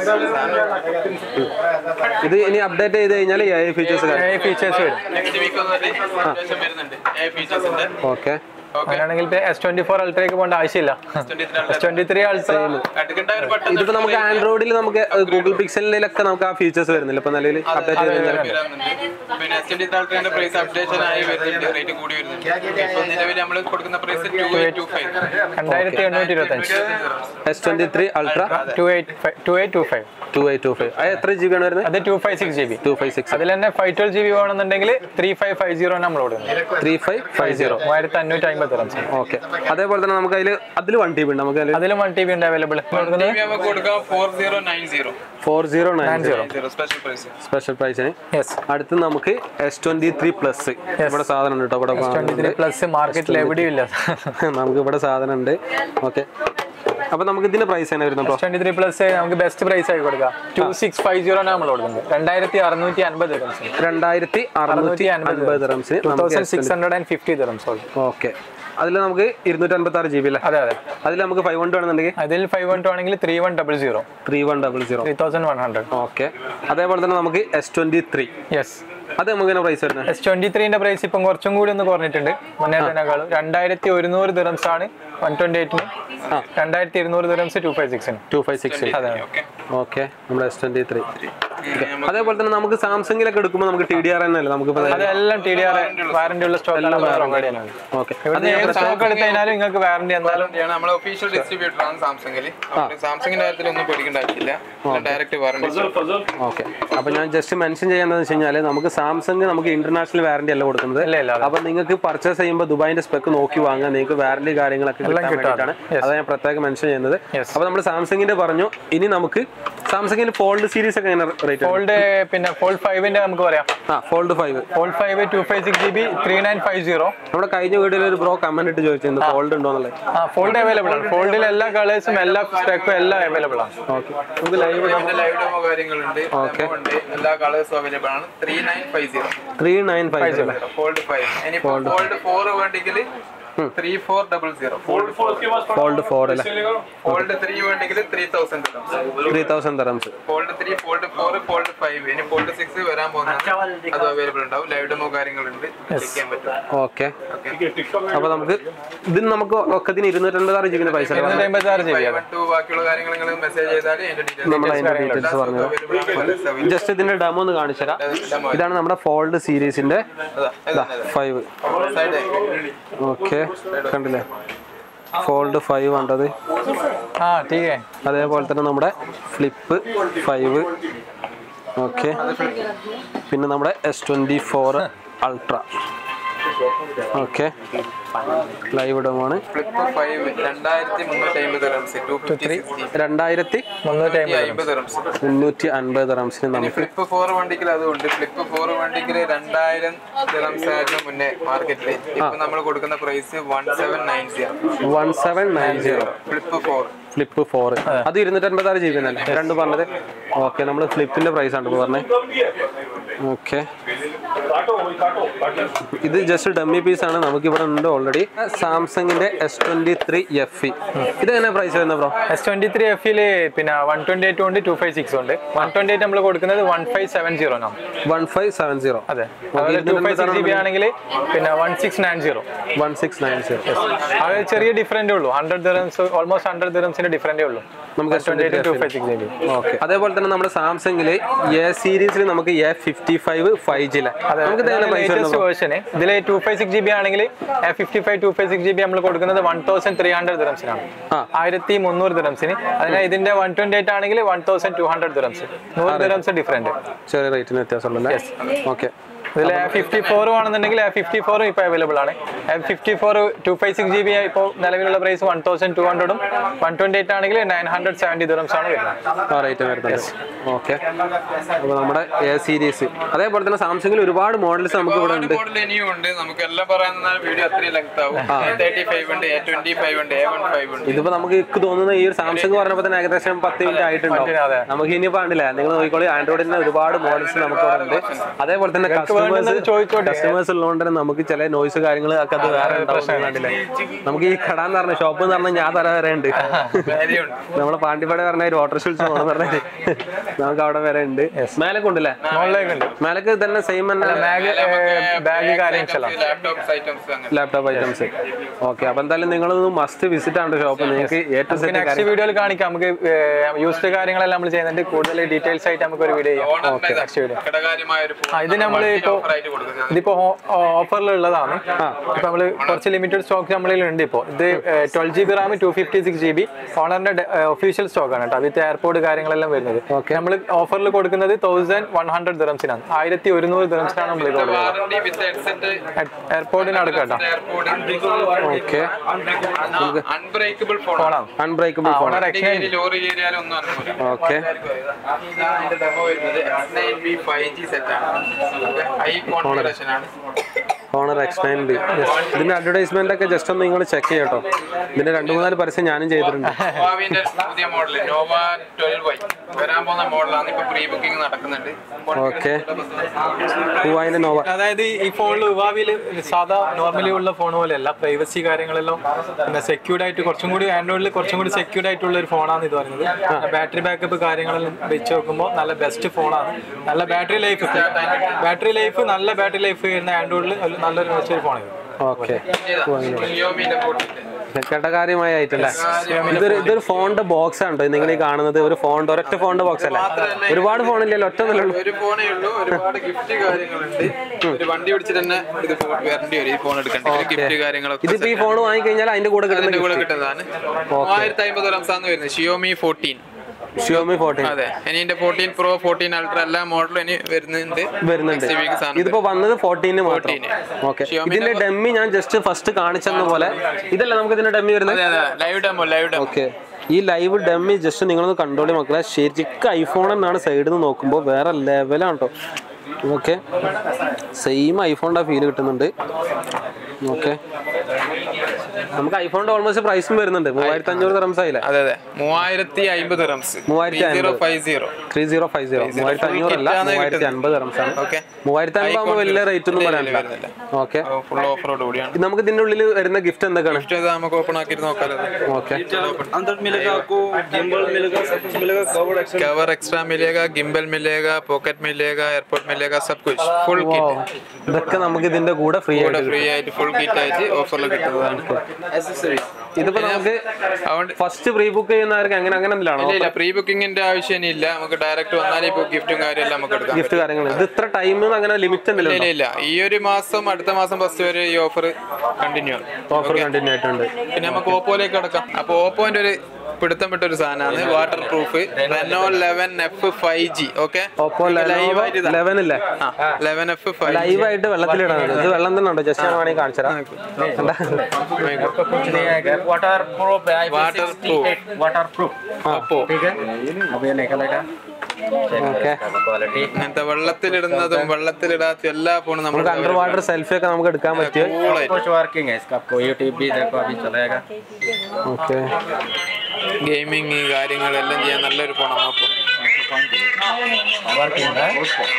ഇത് ഇനി അപ്ഡേറ്റ് ചെയ്ത് കഴിഞ്ഞാൽ എ ഐ ഫീച്ചേഴ്സ് ഫീച്ചേഴ്സ് വരും നെക്സ്റ്റ് വീക്ക് അത്യാവശ്യം വരുന്നുണ്ട് എ ഫീച്ചേഴ്സിന്റെ ഓക്കെ അങ്ങനെയാണെങ്കിൽ എസ് ട്വന്റി ഫോർ അൾട്രയ്ക്ക് പോകേണ്ട ആവശ്യമില്ല എസ് ട്വന്റി ത്രീ അൾട്ര എടുക്കേണ്ട ഒരു പെട്ടെന്ന് ഇതിപ്പോ നമുക്ക് ആൻഡ്രോയിഡിൽ നമുക്ക് ഗൂഗിൾ പിക്സലിലൊക്കെ നമുക്ക് ആ ഫീച്ചേഴ്സ് വരുന്നില്ല ഇപ്പൊ നിലവിൽ അപ്ഡേറ്റ് ചെയ്ത് കഴിഞ്ഞാൽ വരുന്നുണ്ട്. പിന്നെ എസ് ട്വന്റി താൽക്കാരുടെ പ്രൈസ് അപ്ഡേഷൻ ആയി വരുന്നുണ്ട് റേറ്റ് കൂടി വരുന്നുണ്ട് ഇപ്പൊ നിലവിൽ നമ്മൾ കൊടുക്കുന്ന price two eight two five രണ്ടായിരത്തി എണ്ണൂറ്റി ഇരുപത്തി അഞ്ച് S twenty three ultra two eight two eight two five two eight two five അത് എത്ര ജി ബി ആണ് വരുന്നത് അത് two five six G B two five six അതിൽ തന്നെ ഫൈവ് ട്വൽവ് ജി ബി വേണമെന്നുണ്ടെങ്കിൽ ത്രീ ഫൈവ് ഫൈവ് സീറോ നമ്മൾ കൊടുക്കുന്നത് ത്രീ ഫൈവ് ഫൈവ് സീറോ മൂവായിരത്തി അഞ്ഞൂറ്റി അമ്പത്തി അൻപത് ദിറംസ് ഓക്കെ അതേപോലെ തന്നെ നമുക്ക് അതിൽ അതിൽ വൺ ടി ബി ഉണ്ട് നമുക്ക് അതിൽ അതിലും വൺ ടി ബി ഉണ്ട് അവൈലബിൾ കൊടുക്കുന്നത് നമുക്ക് കൊടുക്കാം four zero nine zero four zero nine zero zero special price special പ്രൈസിന് യെസ് അടുത്ത് നമുക്ക് എസ് ട്വന്റി ത്രീ പ്ലസ് ഇവിടെ സാധനം ഉണ്ട് കേട്ടോ ഇവിടെ ട്വന്റി ത്രീ പ്ലസ് മാർക്കറ്റിൽ എവിടെയും ഇല്ല നമുക്ക് ഇവിടെ സാധനം ഉണ്ട് ഓക്കെ അപ്പൊ നമുക്ക് ഇതിന്റെ പ്രൈസ് തന്നെ വരുന്നത് ബ്രോ ട്വന്റി ത്രീ പ്ലസ് നമുക്ക് ബെസ്റ്റ് പ്രൈസ് ആയി കൊടുക്കാം ടു സിക്സ് ഫൈവ് സീറോ നമ്മൾ കൊടുക്കുന്നത് രണ്ടായിരത്തി അറുന്നൂറ്റി അൻപത് ദിറംസ് രണ്ടായിരത്തി അറുന്നൂറ്റി അൻപത് റംസിന് two thousand six hundred and fifty dirhams okay അതിൽ നമുക്ക് ഇരുന്നൂറ്റി അൻപത്തി ആറ് ജി ബി അല്ലേ അതെ അതെ അതിൽ നമുക്ക് ഫൈവ് വൺ വേണമെന്നുണ്ടെങ്കിൽ അതിൽ ഫൈവ് വൺ ടു ആണെങ്കിൽ three one double zero three one double zero three thousand one hundred okay അതേപോലെ തന്നെ നമുക്ക് എസ് ട്വന്റി ത്രീ യെസ് അത് നമുക്ക് എങ്ങനെ പ്രൈസ് വരുന്നത് എസ് ട്വന്റി ത്രീന്റെ പ്രൈസ് ഇപ്പം കുറച്ചും കൂടി ഒന്ന് കുറഞ്ഞിട്ടുണ്ട് മുന്നേറ്റതിനേക്കാളും രണ്ടായിരത്തി ഒരുന്നൂറ് ദിറംസ് ആണ് വൺ ട്വന്റി എയ്റ്റിന് രണ്ടായിരത്തി ഇരുന്നൂറ് ദിറംസ് ടു ഫൈവ് സിക്സിന് ടു ഫൈവ് സിക്സ് അതെ ഓക്കെ നമ്മുടെ എസ് ട്വന്റി ത്രീ അതേപോലെ തന്നെ നമുക്ക് സാംസങ്ങിലൊക്കെ എടുക്കുമ്പോൾ നമുക്ക് ടി ഡി ആർ തന്നെ അല്ലേ നമുക്ക് അതെല്ലാം ടി ഡി ആർ വാറന്റി ഉള്ള സ്റ്റോക്ക് പ്രൊവൈഡ് ചെയ്യുന്നത് ഓക്കെ ഇവിടുന്ന് ഏത് സ്റ്റോക്ക് എടുത്തു കഴിഞ്ഞാലും നിങ്ങൾക്ക് വാറന്റി എന്തായാലും ആണ് നമ്മളെ ഒഫീഷ്യൽ ഡിസ്ട്രിബ്യൂട്ടർ ആണ് സാംസങ്ങിൽ സാംസങ്ങിന്റെ കാര്യത്തിൽ ഒന്നും പേടിക്കേണ്ട ആവശ്യമില്ല ഡയറക്റ്റ് വാറണ്ടി ഓക്കെ അപ്പൊ ഞാൻ ജസ്റ്റ് മെൻഷൻ ചെയ്യുന്നത് വെച്ച് കഴിഞ്ഞാൽ നമുക്ക് സാംസങ് നമുക്ക് ഇന്റർനാഷണൽ വാറന്റി അല്ല കൊടുക്കുന്നത് ഇല്ല ഇല്ല അപ്പൊ നിങ്ങൾക്ക് പർച്ചേസ് ചെയ്യുമ്പോൾ ദുബായിന്റെ സ്പെക്ക് നോക്കി വാങ്ങാൻ നിങ്ങൾക്ക് വാറന്റി കാര്യങ്ങളൊക്കെ കിട്ടാൻ വേണ്ടിയിട്ടാണ് അത് ഞാൻ പ്രത്യേകം മെൻഷൻ ചെയ്യുന്നത് Yes. അപ്പൊ നമ്മൾ സാംസങ്ങിന്റെ പറഞ്ഞു ഇനി നമുക്ക് സാംസങ്ങിന്റെ ഫോൾഡ് സീരീസ് ഒക്കെ എങ്ങനെ റേറ്റ് ഫോൾഡ് പിന്നെ ഫോൾഡ് ഫൈവിന്റെ നമുക്ക് പറയാം ആ fold five fold five two five six G B three nine five zero നമ്മുടെ കഴിഞ്ഞ വീഡിയോയിൽ ഒരു ബ്രോ കമന്റ് ഇട്ട് ചോദിച്ചിരുന്നു ഫോൾഡ് ഉണ്ടോ എന്നുള്ളത് ആ ഫോൾഡ് അവൈലബിൾ ആണ് ഫോൾഡിൽ എല്ലാ കളേഴ്സും എല്ലാ സ്പെക്കും എല്ലാം അവൈലബിൾ ആണ് ഓക്കെ നമുക്ക് ലൈവ് ലൈവ് ഡെമോ കാര്യങ്ങളുണ്ട് Okay. demo ഉണ്ട് എല്ലാ കളേഴ്സും അവൈലബിൾ ആണ് three nine five zero three nine five fold five ഇനി ഫോൾഡ് ഫോർ വേണ്ടെങ്കിൽ three four double zero fold four fold four അല്ലേ ഫോൾഡ് ത്രീ വേണ്ടെങ്കിൽ three thousand three thousand dirhams fold three fold four fold five ഇനി fold six വരാൻ പോകുന്നത് അത് available ഉണ്ടാവും live demo കാര്യങ്ങളുണ്ട് ചെക്ക് ചെയ്യാൻ പറ്റും ഓക്കെ അപ്പൊ നമുക്ക് ഇതിന് നമുക്ക് ഒക്കത്തിന് ഇരുന്നൂറ്റൻപത് ആറ് ജിബിന്റെ പൈസ അല്ലേ? ഇരുന്നൂറ്റി അമ്പത്തി ആറ് ജി ബി Five to ബാക്കിയുള്ള കാര്യങ്ങൾ നിങ്ങൾ മെസ്സേജ് ചെയ്താൽ അതിന്റെ നമ്മൾ അതിന്റെ ഡീറ്റെയിൽസ് ഡീറ്റെയിൽസ് പറഞ്ഞു അവൈലബിൾ ആണ് ജസ്റ്റ് ഇതിന്റെ ഡെമോ ഒന്ന് കാണിച്ചു തരാം ഇതാണ് നമ്മുടെ ഫോൾഡ് സീരീസിന്റെ ഫൈവ് സൈഡ് ഓക്കെ കണ്ടില്ലേ ഫോൾഡ് ഫൈവ് ഉണ്ടത് ആ ടീ അതേപോലെ തന്നെ നമ്മുടെ ഫ്ലിപ്പ് ഫൈവ് ഓക്കെ പിന്നെ നമ്മുടെ S twenty four ultra okay live ഡെമോണ് ഫ്ലിപ്പ് ഫൈവ് രണ്ടായിരത്തി മുന്നൂറ്റി അമ്പത് റംസ് ടു ഫിഫ്റ്റി രണ്ടായിരത്തി മുന്നൂറ്റി അമ്പത് അമ്പത് റംസ് മുന്നൂറ്റി അൻപത് റംസിന് ഇനി നമുക്ക് ഫ്ലിപ്പ് ഫോർ വണ്ടിക്കിൽ അതുകൊണ്ട് ഫ്ലിപ്പ് ഫോർ വണ്ടിക്കിൽ രണ്ടായിരം റംസ് ആയിരുന്നു മുന്നേ മാർക്കറ്റിൽ ഇപ്പൊ നമ്മൾ കൊടുക്കുന്ന price one seven nine zero one seven nine zero flip four flip four അത് ഇരുന്നൂറ്റി അൻപത് ആറ് ജി ബി അല്ലേ രണ്ട് പറഞ്ഞത് ഓക്കെ നമ്മൾ ഫ്ലിപ്പിന്റെ പ്രൈസ് ആണ് ഇപ്പോൾ പറഞ്ഞത് ഓക്കെ ഇത് ജസ്റ്റ് ഡമ്മി പീസ് ആണ് നമുക്ക് ഇവിടെ ഉണ്ട് ഓൾറെഡി സാംസങ്ങിന്റെ S twenty three F E ഇത് എങ്ങനെ പ്രൈസ് വരുന്നത് ബ്രോ എസ് ട്വന്റി ത്രീ എഫിൽ പിന്നെ വൺ ട്വന്റി എയ്റ്റ് ഉണ്ട് ടു ഫൈവ് സിക്സ് ഉണ്ട് വൺ ട്വന്റി എയ്റ്റ് നമ്മൾ കൊടുക്കുന്നത് വൺ ഫൈവ് സെവൻ സീറോ ആണ് വൺ ഫൈവ് സെവൻ സീറോ അതെ അതുപോലെ two five six G B ആണെങ്കിൽ പിന്നെ one six nine zero one six nine zero അത് ചെറിയ ഡിഫറൻറ്റേ ഉള്ളൂ ഹൺഡ്രഡ് ദിറംസ് ഓൾമോസ്റ്റ് ഹൺഡ്രഡ് ദിറംസിന്റെ ഡിഫറൻറ്റേ ഉള്ളൂ നമുക്ക് twenty eight two five six G B okay അതേപോലെ തന്നെ നമ്മുടെ സാംസങ്ങില് എ സീരീസിൽ നമുക്ക് എ ഫിഫ്റ്റി ഫൈവ് ഫൈവ് ജിയിലെ നമുക്ക് ഇത് എങ്ങനെ പ്രൈസ് ലേറ്റസ്റ്റ് വരുന്നത് വേർഷൻ ഇതിൽ two five six G B ആണെങ്കിൽ fifty five two five six G B നമ്മൾ കൊടുക്കുന്നത് വൺ തൗസൻഡ് ത്രീ ഹൺഡ്രഡ് ദിറംസിനാണ് ആ. ആയിരത്തി മുന്നൂറ് ദിറംസിന് അതിന് ഇതിന്റെ വൺ ട്വന്റി എയ്റ്റ് ആണെങ്കിൽ one thousand two hundred dirhams നൂറ് ദിറംസ് ഡിഫറെന്റ് ചെറിയ റേറ്റിന് വ്യത്യാസമുണ്ടല്ലേ ഓക്കെ ഇതിൽ ഫിഫ്റ്റി ഫോർ ആണെന്നുണ്ടെങ്കിൽ ഫിഫ്റ്റി ഫോർ ഇപ്പോൾ അവൈലബിൾ ആണ് fifty four two five six G B ഇപ്പോൾ നിലവിലുള്ള പ്രൈസ് വൺ തൗസൻഡ് ടു ഹൺഡ്രഡും വൺ ട്വന്റി എയ്റ്റ് ആണെങ്കിൽ നയൻ ഹൺഡ്രഡ് സെവൻറ്റി ദിറംസ് ആണ് വരുന്നത് ആ റേറ്റ് വരുന്നുണ്ട് ഓക്കെ അപ്പോൾ നമ്മുടെ എ സീരീസ് അതേപോലെ തന്നെ സാംസങ്ങിൽ ഒരുപാട് മോഡൽസ് നമുക്ക് ഇവിടെ ഉണ്ട് മോഡൽ ഇനിയും ഉണ്ട് നമുക്ക് എല്ലാം പറയാൻ വീഡിയോ അത്രയും ലെങ്ത് ആവും എ തേർട്ടി ഫൈവ് ഉണ്ട് എ ട്വന്റി ഫൈവ് ഉണ്ട് എ വൺ ഫൈവ് ഉണ്ട് ഇതിപ്പോ നമുക്ക് എനിക്ക് തോന്നുന്ന ഈ ഒരു സാംസങ് പറഞ്ഞപ്പോൾ തന്നെ ഏകദേശം പത്ത് മിനിറ്റ് ആയിട്ടുണ്ടാവും അതെ. നമുക്ക് ഇനി പാണ്ടില്ല നിങ്ങൾ നോക്കിക്കോളി ആൻഡ്രോയിഡിന് ഒരുപാട് മോഡൽസ് നമുക്ക് ഇവിടെ ഉണ്ട് അതേപോലെ തന്നെ വേണ്ടുന്നത് ചോദിച്ചോട്ടെ. കസ്റ്റമേഴ്സ് ഉള്ളതുകൊണ്ട് തന്നെ നമുക്ക് ചില നോയ്സ് കാര്യങ്ങൾ ഒക്കെ അത് വേറെ ഉണ്ടാവും കണ്ടില്ലേ നമുക്ക് ഈ കട എന്ന് പറഞ്ഞ ഷോപ്പ് എന്ന് പറഞ്ഞാൽ ഞാൻ തല വരെ ഉണ്ട് കാര്യമുണ്ട് നമ്മളെ പാണ്ടിപ്പട പറഞ്ഞ ഒരു വാട്ടർ ഷൂസ് പോകണം പറഞ്ഞാൽ നമുക്ക് അവിടെ വരെ ഉണ്ട് മേലൊക്കെ ഉണ്ടല്ലേ മുകളിലേക്ക് ഉണ്ട് മേലക്ക് തന്നെ സെയിം തന്നെ ബാഗ് ബാഗ് കാര്യങ്ങളെല്ലാം ലാപ്ടോപ്സ് ഐറ്റംസ് അങ്ങനെ ലാപ്ടോപ്പ് ഐറ്റംസ് ഓക്കെ അപ്പൊ എന്തായാലും നിങ്ങൾ മസ്റ്റ് വിസിറ്റ് ആണ് ഷോപ്പ് നിങ്ങൾക്ക് ഏറ്റവും സെറ്റ് നെക്സ്റ്റ് വീഡിയോയിൽ കാണിക്കാം നമുക്ക് യൂസ്ഡ് കാര്യങ്ങളെല്ലാം നമ്മൾ ചെയ്യുന്നുണ്ട് കൂടുതൽ ഡീറ്റെയിൽസ് ആയിട്ട് നമുക്ക് ഒരു വീഡിയോ ചെയ്യാം ഓണറിന്റെ ഘടകാര്യമായ ഒരു ആ, ഇത് നമ്മൾ ഇതിപ്പോ offer ആയിട്ട് കൊടുക്കുന്നത് ഇതിപ്പോ ഓഫറിലുള്ളതാണ് ഇപ്പൊ നമ്മള് കുറച്ച് ലിമിറ്റഡ് സ്റ്റോക്ക് നമ്മളിൽ ഉണ്ട് ഇപ്പോ ഇത് twelve G B RAM two fifty six G B ഓണറിന്റെ ഒഫീഷ്യൽ സ്റ്റോക്ക് ആണ് കേട്ടോ വിത്ത് എയർപോർട്ട് കാര്യങ്ങളെല്ലാം വരുന്നത് നമ്മൾ ഓഫറിൽ കൊടുക്കുന്നത് തൗസൻഡ് വൺ ഹൺഡ്രഡ് ദിറംസിനാണ് ആയിരത്തി ഒരുന്നൂറ് ദിറംസിനാണ് നമ്മൾ ഇത് കൊടുക്കുന്നത് വാറണ്ടി വിത്ത് ഹെഡ്സെറ്റ് എയർപോർട്ടിന് അടുക്കാം കേട്ടോ ഓക്കെ അൺബ്രേക്കബിൾ ഫോൺ ഫോണാണ് അൺബ്രേക്കബിൾ ഫോൺ ഓണർ എക്സ്ചേഞ്ച് ലോറി ഏരിയാലും ഒന്നും അനുഭവമില്ല ഓക്കെ ഇതിന്റെ ഡെമോ വരുന്നത് X9B 5G സെറ്റ് ആണ് ഹൈ കോൺഫിഗറേഷൻ ആണ് ഓണർ എക്സ് നയൻ ബി ഇതിന്റെ അഡ്വർടൈസ്മെന്റ് ഒക്കെ ജസ്റ്റ് ഒന്ന് നിങ്ങൾ ചെക്ക് ചെയ്യട്ടോ ഇതിന്റെ രണ്ട് മൂന്നാല് പരസ്യം ഞാനും ചെയ്തിട്ടുണ്ട് ഹുവാവിന്റെ പുതിയ മോഡൽ നോവ 12 വൈ വരാൻ പോകുന്ന മോഡലാണ് ഇപ്പൊ പ്രീ ബുക്കിംഗ് നടക്കുന്നുണ്ട് ഓക്കെ ഹുവായിന്റെ നോവ അതായത് ഈ ഫോണിൽ ഉവാവിൽ സാധാ നോർമലി ഉള്ള ഫോൺ പോലെയല്ല പ്രൈവസി കാര്യങ്ങളെല്ലാം പിന്നെ സെക്യൂർഡ് ആയിട്ട് കുറച്ചും കൂടി ആൻഡ്രോയിഡിൽ കുറച്ചും കൂടി സെക്യൂർഡ് ആയിട്ടുള്ള ഒരു ഫോണാണ് ഇത് പറയുന്നത് ബാറ്ററി ബാക്കപ്പ് കാര്യങ്ങളെല്ലാം വെച്ച് നോക്കുമ്പോൾ നല്ല ബെസ്റ്റ് ഫോണാണ് നല്ല ബാറ്ററി ലൈഫ് ബാറ്ററി ലൈഫ് നല്ല ബാറ്ററി ലൈഫ് വരുന്ന ആൻഡ്രോയിഡിൽ നല്ലൊരു മെച്ചൊരു ഫോൺ ഇത് ഓക്കെ ഷിയോമിന്റെ ഫോണിന്റെ ഘട്ടകാര്യമായ ഐറ്റല്ലേ ഇതൊരു ഇതൊരു ഫോണിന്റെ ബോക്സ് ആണ് കേട്ടോ നിങ്ങൾ ഈ കാണുന്നത് ഒരു ഫോണിന്റെ ഒരൊറ്റ ഫോണിന്റെ ബോക്സ് അല്ല ഒരുപാട് ഫോണില്ലല്ലോ ഒറ്റ ഒന്നല്ലേ ഉള്ളൂ ഒരു ഫോണേ ഉള്ളൂ ഒരുപാട് ഗിഫ്റ്റ് കാര്യങ്ങളുണ്ട് ഒരു വണ്ടി പിടിച്ചിട്ട് തന്നെ ഇത് phone വരേണ്ടി വരും ഈ ഫോൺ എടുക്കണ്ട ഗിഫ്റ്റ് കാര്യങ്ങളൊക്കെ ഇതിപ്പോ ഈ ഫോൺ വാങ്ങിക്കഴിഞ്ഞാൽ അതിന്റെ കൂടെ കിട്ടുന്ന അതിന്റെ കൂടെ കിട്ടുന്നതാണ് മൂവായിരത്തി അമ്പത് റംസാന്ന് വരുന്നത് ഷിയോമി ഫോർട്ടീൻ ഷിയോമി ഫോർട്ടീൻ അതെ ഇനി ഇതിന്റെ ഫോർട്ടീൻ പ്രോ ഫോർട്ടീൻ അൾട്ര എല്ലാ മോഡലും ഇനി വരുന്നുണ്ട് വരുന്നുണ്ട് Next week സാധനം ഇതിപ്പോ വന്നത് ഫോർട്ടീന് മാത്രം 14. ഓക്കെ Xiaomi ഇതിന്റെ ഡെമ്മി ഞാൻ ജസ്റ്റ് ഫസ്റ്റ് കാണിച്ചെന്ന പോലെ ഇതല്ല നമുക്ക് ഇതിന്റെ ഡെമ്മി വരുന്നത് അതെ അതെ live demo live demo okay ഈ ലൈവ് ഡെമ്മി ജസ്റ്റ് നിങ്ങളൊന്ന് കണ്ടോളി മക്കളെ ശരിക്കും ഐഫോൺ എന്നാണ് സൈഡിൽ നിന്ന് നോക്കുമ്പോൾ വേറെ ലെവലാണ് കേട്ടോ ഓക്കെ സെയിം ഐഫോണിന്റെ ഫീൽ കിട്ടുന്നുണ്ട് ഓക്കെ നമുക്ക് ഐഫോണിന്റെ ഓൾമോസ്റ്റ് പ്രൈസും വരുന്നുണ്ട് മൂവായിരത്തി അഞ്ഞൂറ് റംസ് ആയില്ലേ അതെ അതെ മൂവായിരത്തി അമ്പത് റംസ് മൂവായിരത്തി സീറോ അമ്പത്. Five zero three zero five zero മൂവായിരത്തി അഞ്ഞൂറ് അല്ല കിറ്റാണ് മൂവായിരത്തി കിട്ടുന്നത്. അൻപത് റംസ് ആണ് ഓക്കെ മൂവായിരത്തി അൻപത് ആകുമ്പോൾ വലിയ റേറ്റ് ഒന്നും ഇല്ല, പറയാനില്ല വരുന്നില്ല. ഓക്കെ ഫുൾ ഓഫറോട് കൂടിയാണ് നമുക്ക് ഇതിന്റെ ഉള്ളിൽ വരുന്ന ഗിഫ്റ്റ് എന്തൊക്കെയാണ് Gift ഇത് നമുക്ക് ഓപ്പൺ ആക്കിയിട്ട് നോക്കാലോ ഓക്കെ अंदर मिलेगा आपको गिम्बल मिलेगा सब कुछ मिलेगा कवर एक्शन कवर एक्स्ट्रा मिलेगा गिम्बल मिलेगा पॉकेट मिलेगा एयरपोर्ट मिलेगा सब कुछ फुल किट ഇതൊക്കെ നമുക്ക് ഇതിന്റെ കൂടെ ഫ്രീ കൂടെ ആയിട്ട് ഫ്രീ ആയിട്ട് ഫുൾ കിറ്റ് ആയിട്ട് ഓഫറിൽ കിട്ടുന്നതാണ് ഇതിപ്പോ നമുക്ക് അതുകൊണ്ട് ഫസ്റ്റ് പ്രീ ബുക്ക് ചെയ്യുന്നവർക്ക് അങ്ങനെ അങ്ങനെ എന്തിലാണോ ഇല്ല ഇല്ല പ്രീ ബുക്കിംഗിന്റെ ആവശ്യം ഇല്ല നമുക്ക് ഡയറക്റ്റ് വന്നാൽ ഇപ്പോൾ ഗിഫ്റ്റും കാര്യമെല്ലാം നമുക്ക് എടുക്കാം ഗിഫ്റ്റ് കാര്യങ്ങൾ ഇത് ഇത്ര ടൈം അങ്ങനെ ലിമിറ്റ് എന്തെങ്കിലും ഇല്ല ഇല്ല ഈ ഒരു മാസം അടുത്ത മാസം ഫസ്റ്റ് വരെ ഈ ഓഫർ കണ്ടിന്യൂ ആണ് ഓഫർ കണ്ടിന്യൂ ആയിട്ടുണ്ട് പിന്നെ നമുക്ക് ഓപ്പോയിലേക്ക് കിടക്കാം അപ്പൊ ഓപ്പോന്റെ ഒരു പിടുത്തം വിട്ട ഒരു സാധനമാണ് waterproof Reno eleven F five G okay Oppo eleven ഇല്ലേ ലെവൻ എഫ് ഫൈവ് ലൈവ് ആയിട്ട് വെള്ളത്തിലിടാൻ ഇത് വെള്ളം തന്നെ ഉണ്ടോ ജസ്റ്റ് ഞാൻ വേണമെങ്കിൽ കാണിച്ചു തരാം कुछ नहीं आएगा वाटर प्रूफ है waterproof waterproof Oppo ठीक है अब ये निकलेगा ഓക്കെ क्वालिटी ഇങ്ങനത്തെ വെള്ളത്തിലിടുന്നതും വെള്ളത്തിലിടാത്ത എല്ലാ ഫോണും നമ്മൾ നമുക്ക് അണ്ടർ വാട്ടർ സെൽഫി ഒക്കെ നമുക്ക് എടുക്കാൻ പറ്റിയ कुछ वर्किंग है इसका आपको यूट्यूब भी देखो अभी चलेगा ഓക്കെ ഗെയിമിങ് കാര്യങ്ങളെല്ലാം ചെയ്യാൻ നല്ലൊരു ഫോണാണ് ഓപ്പോ वर्किंग है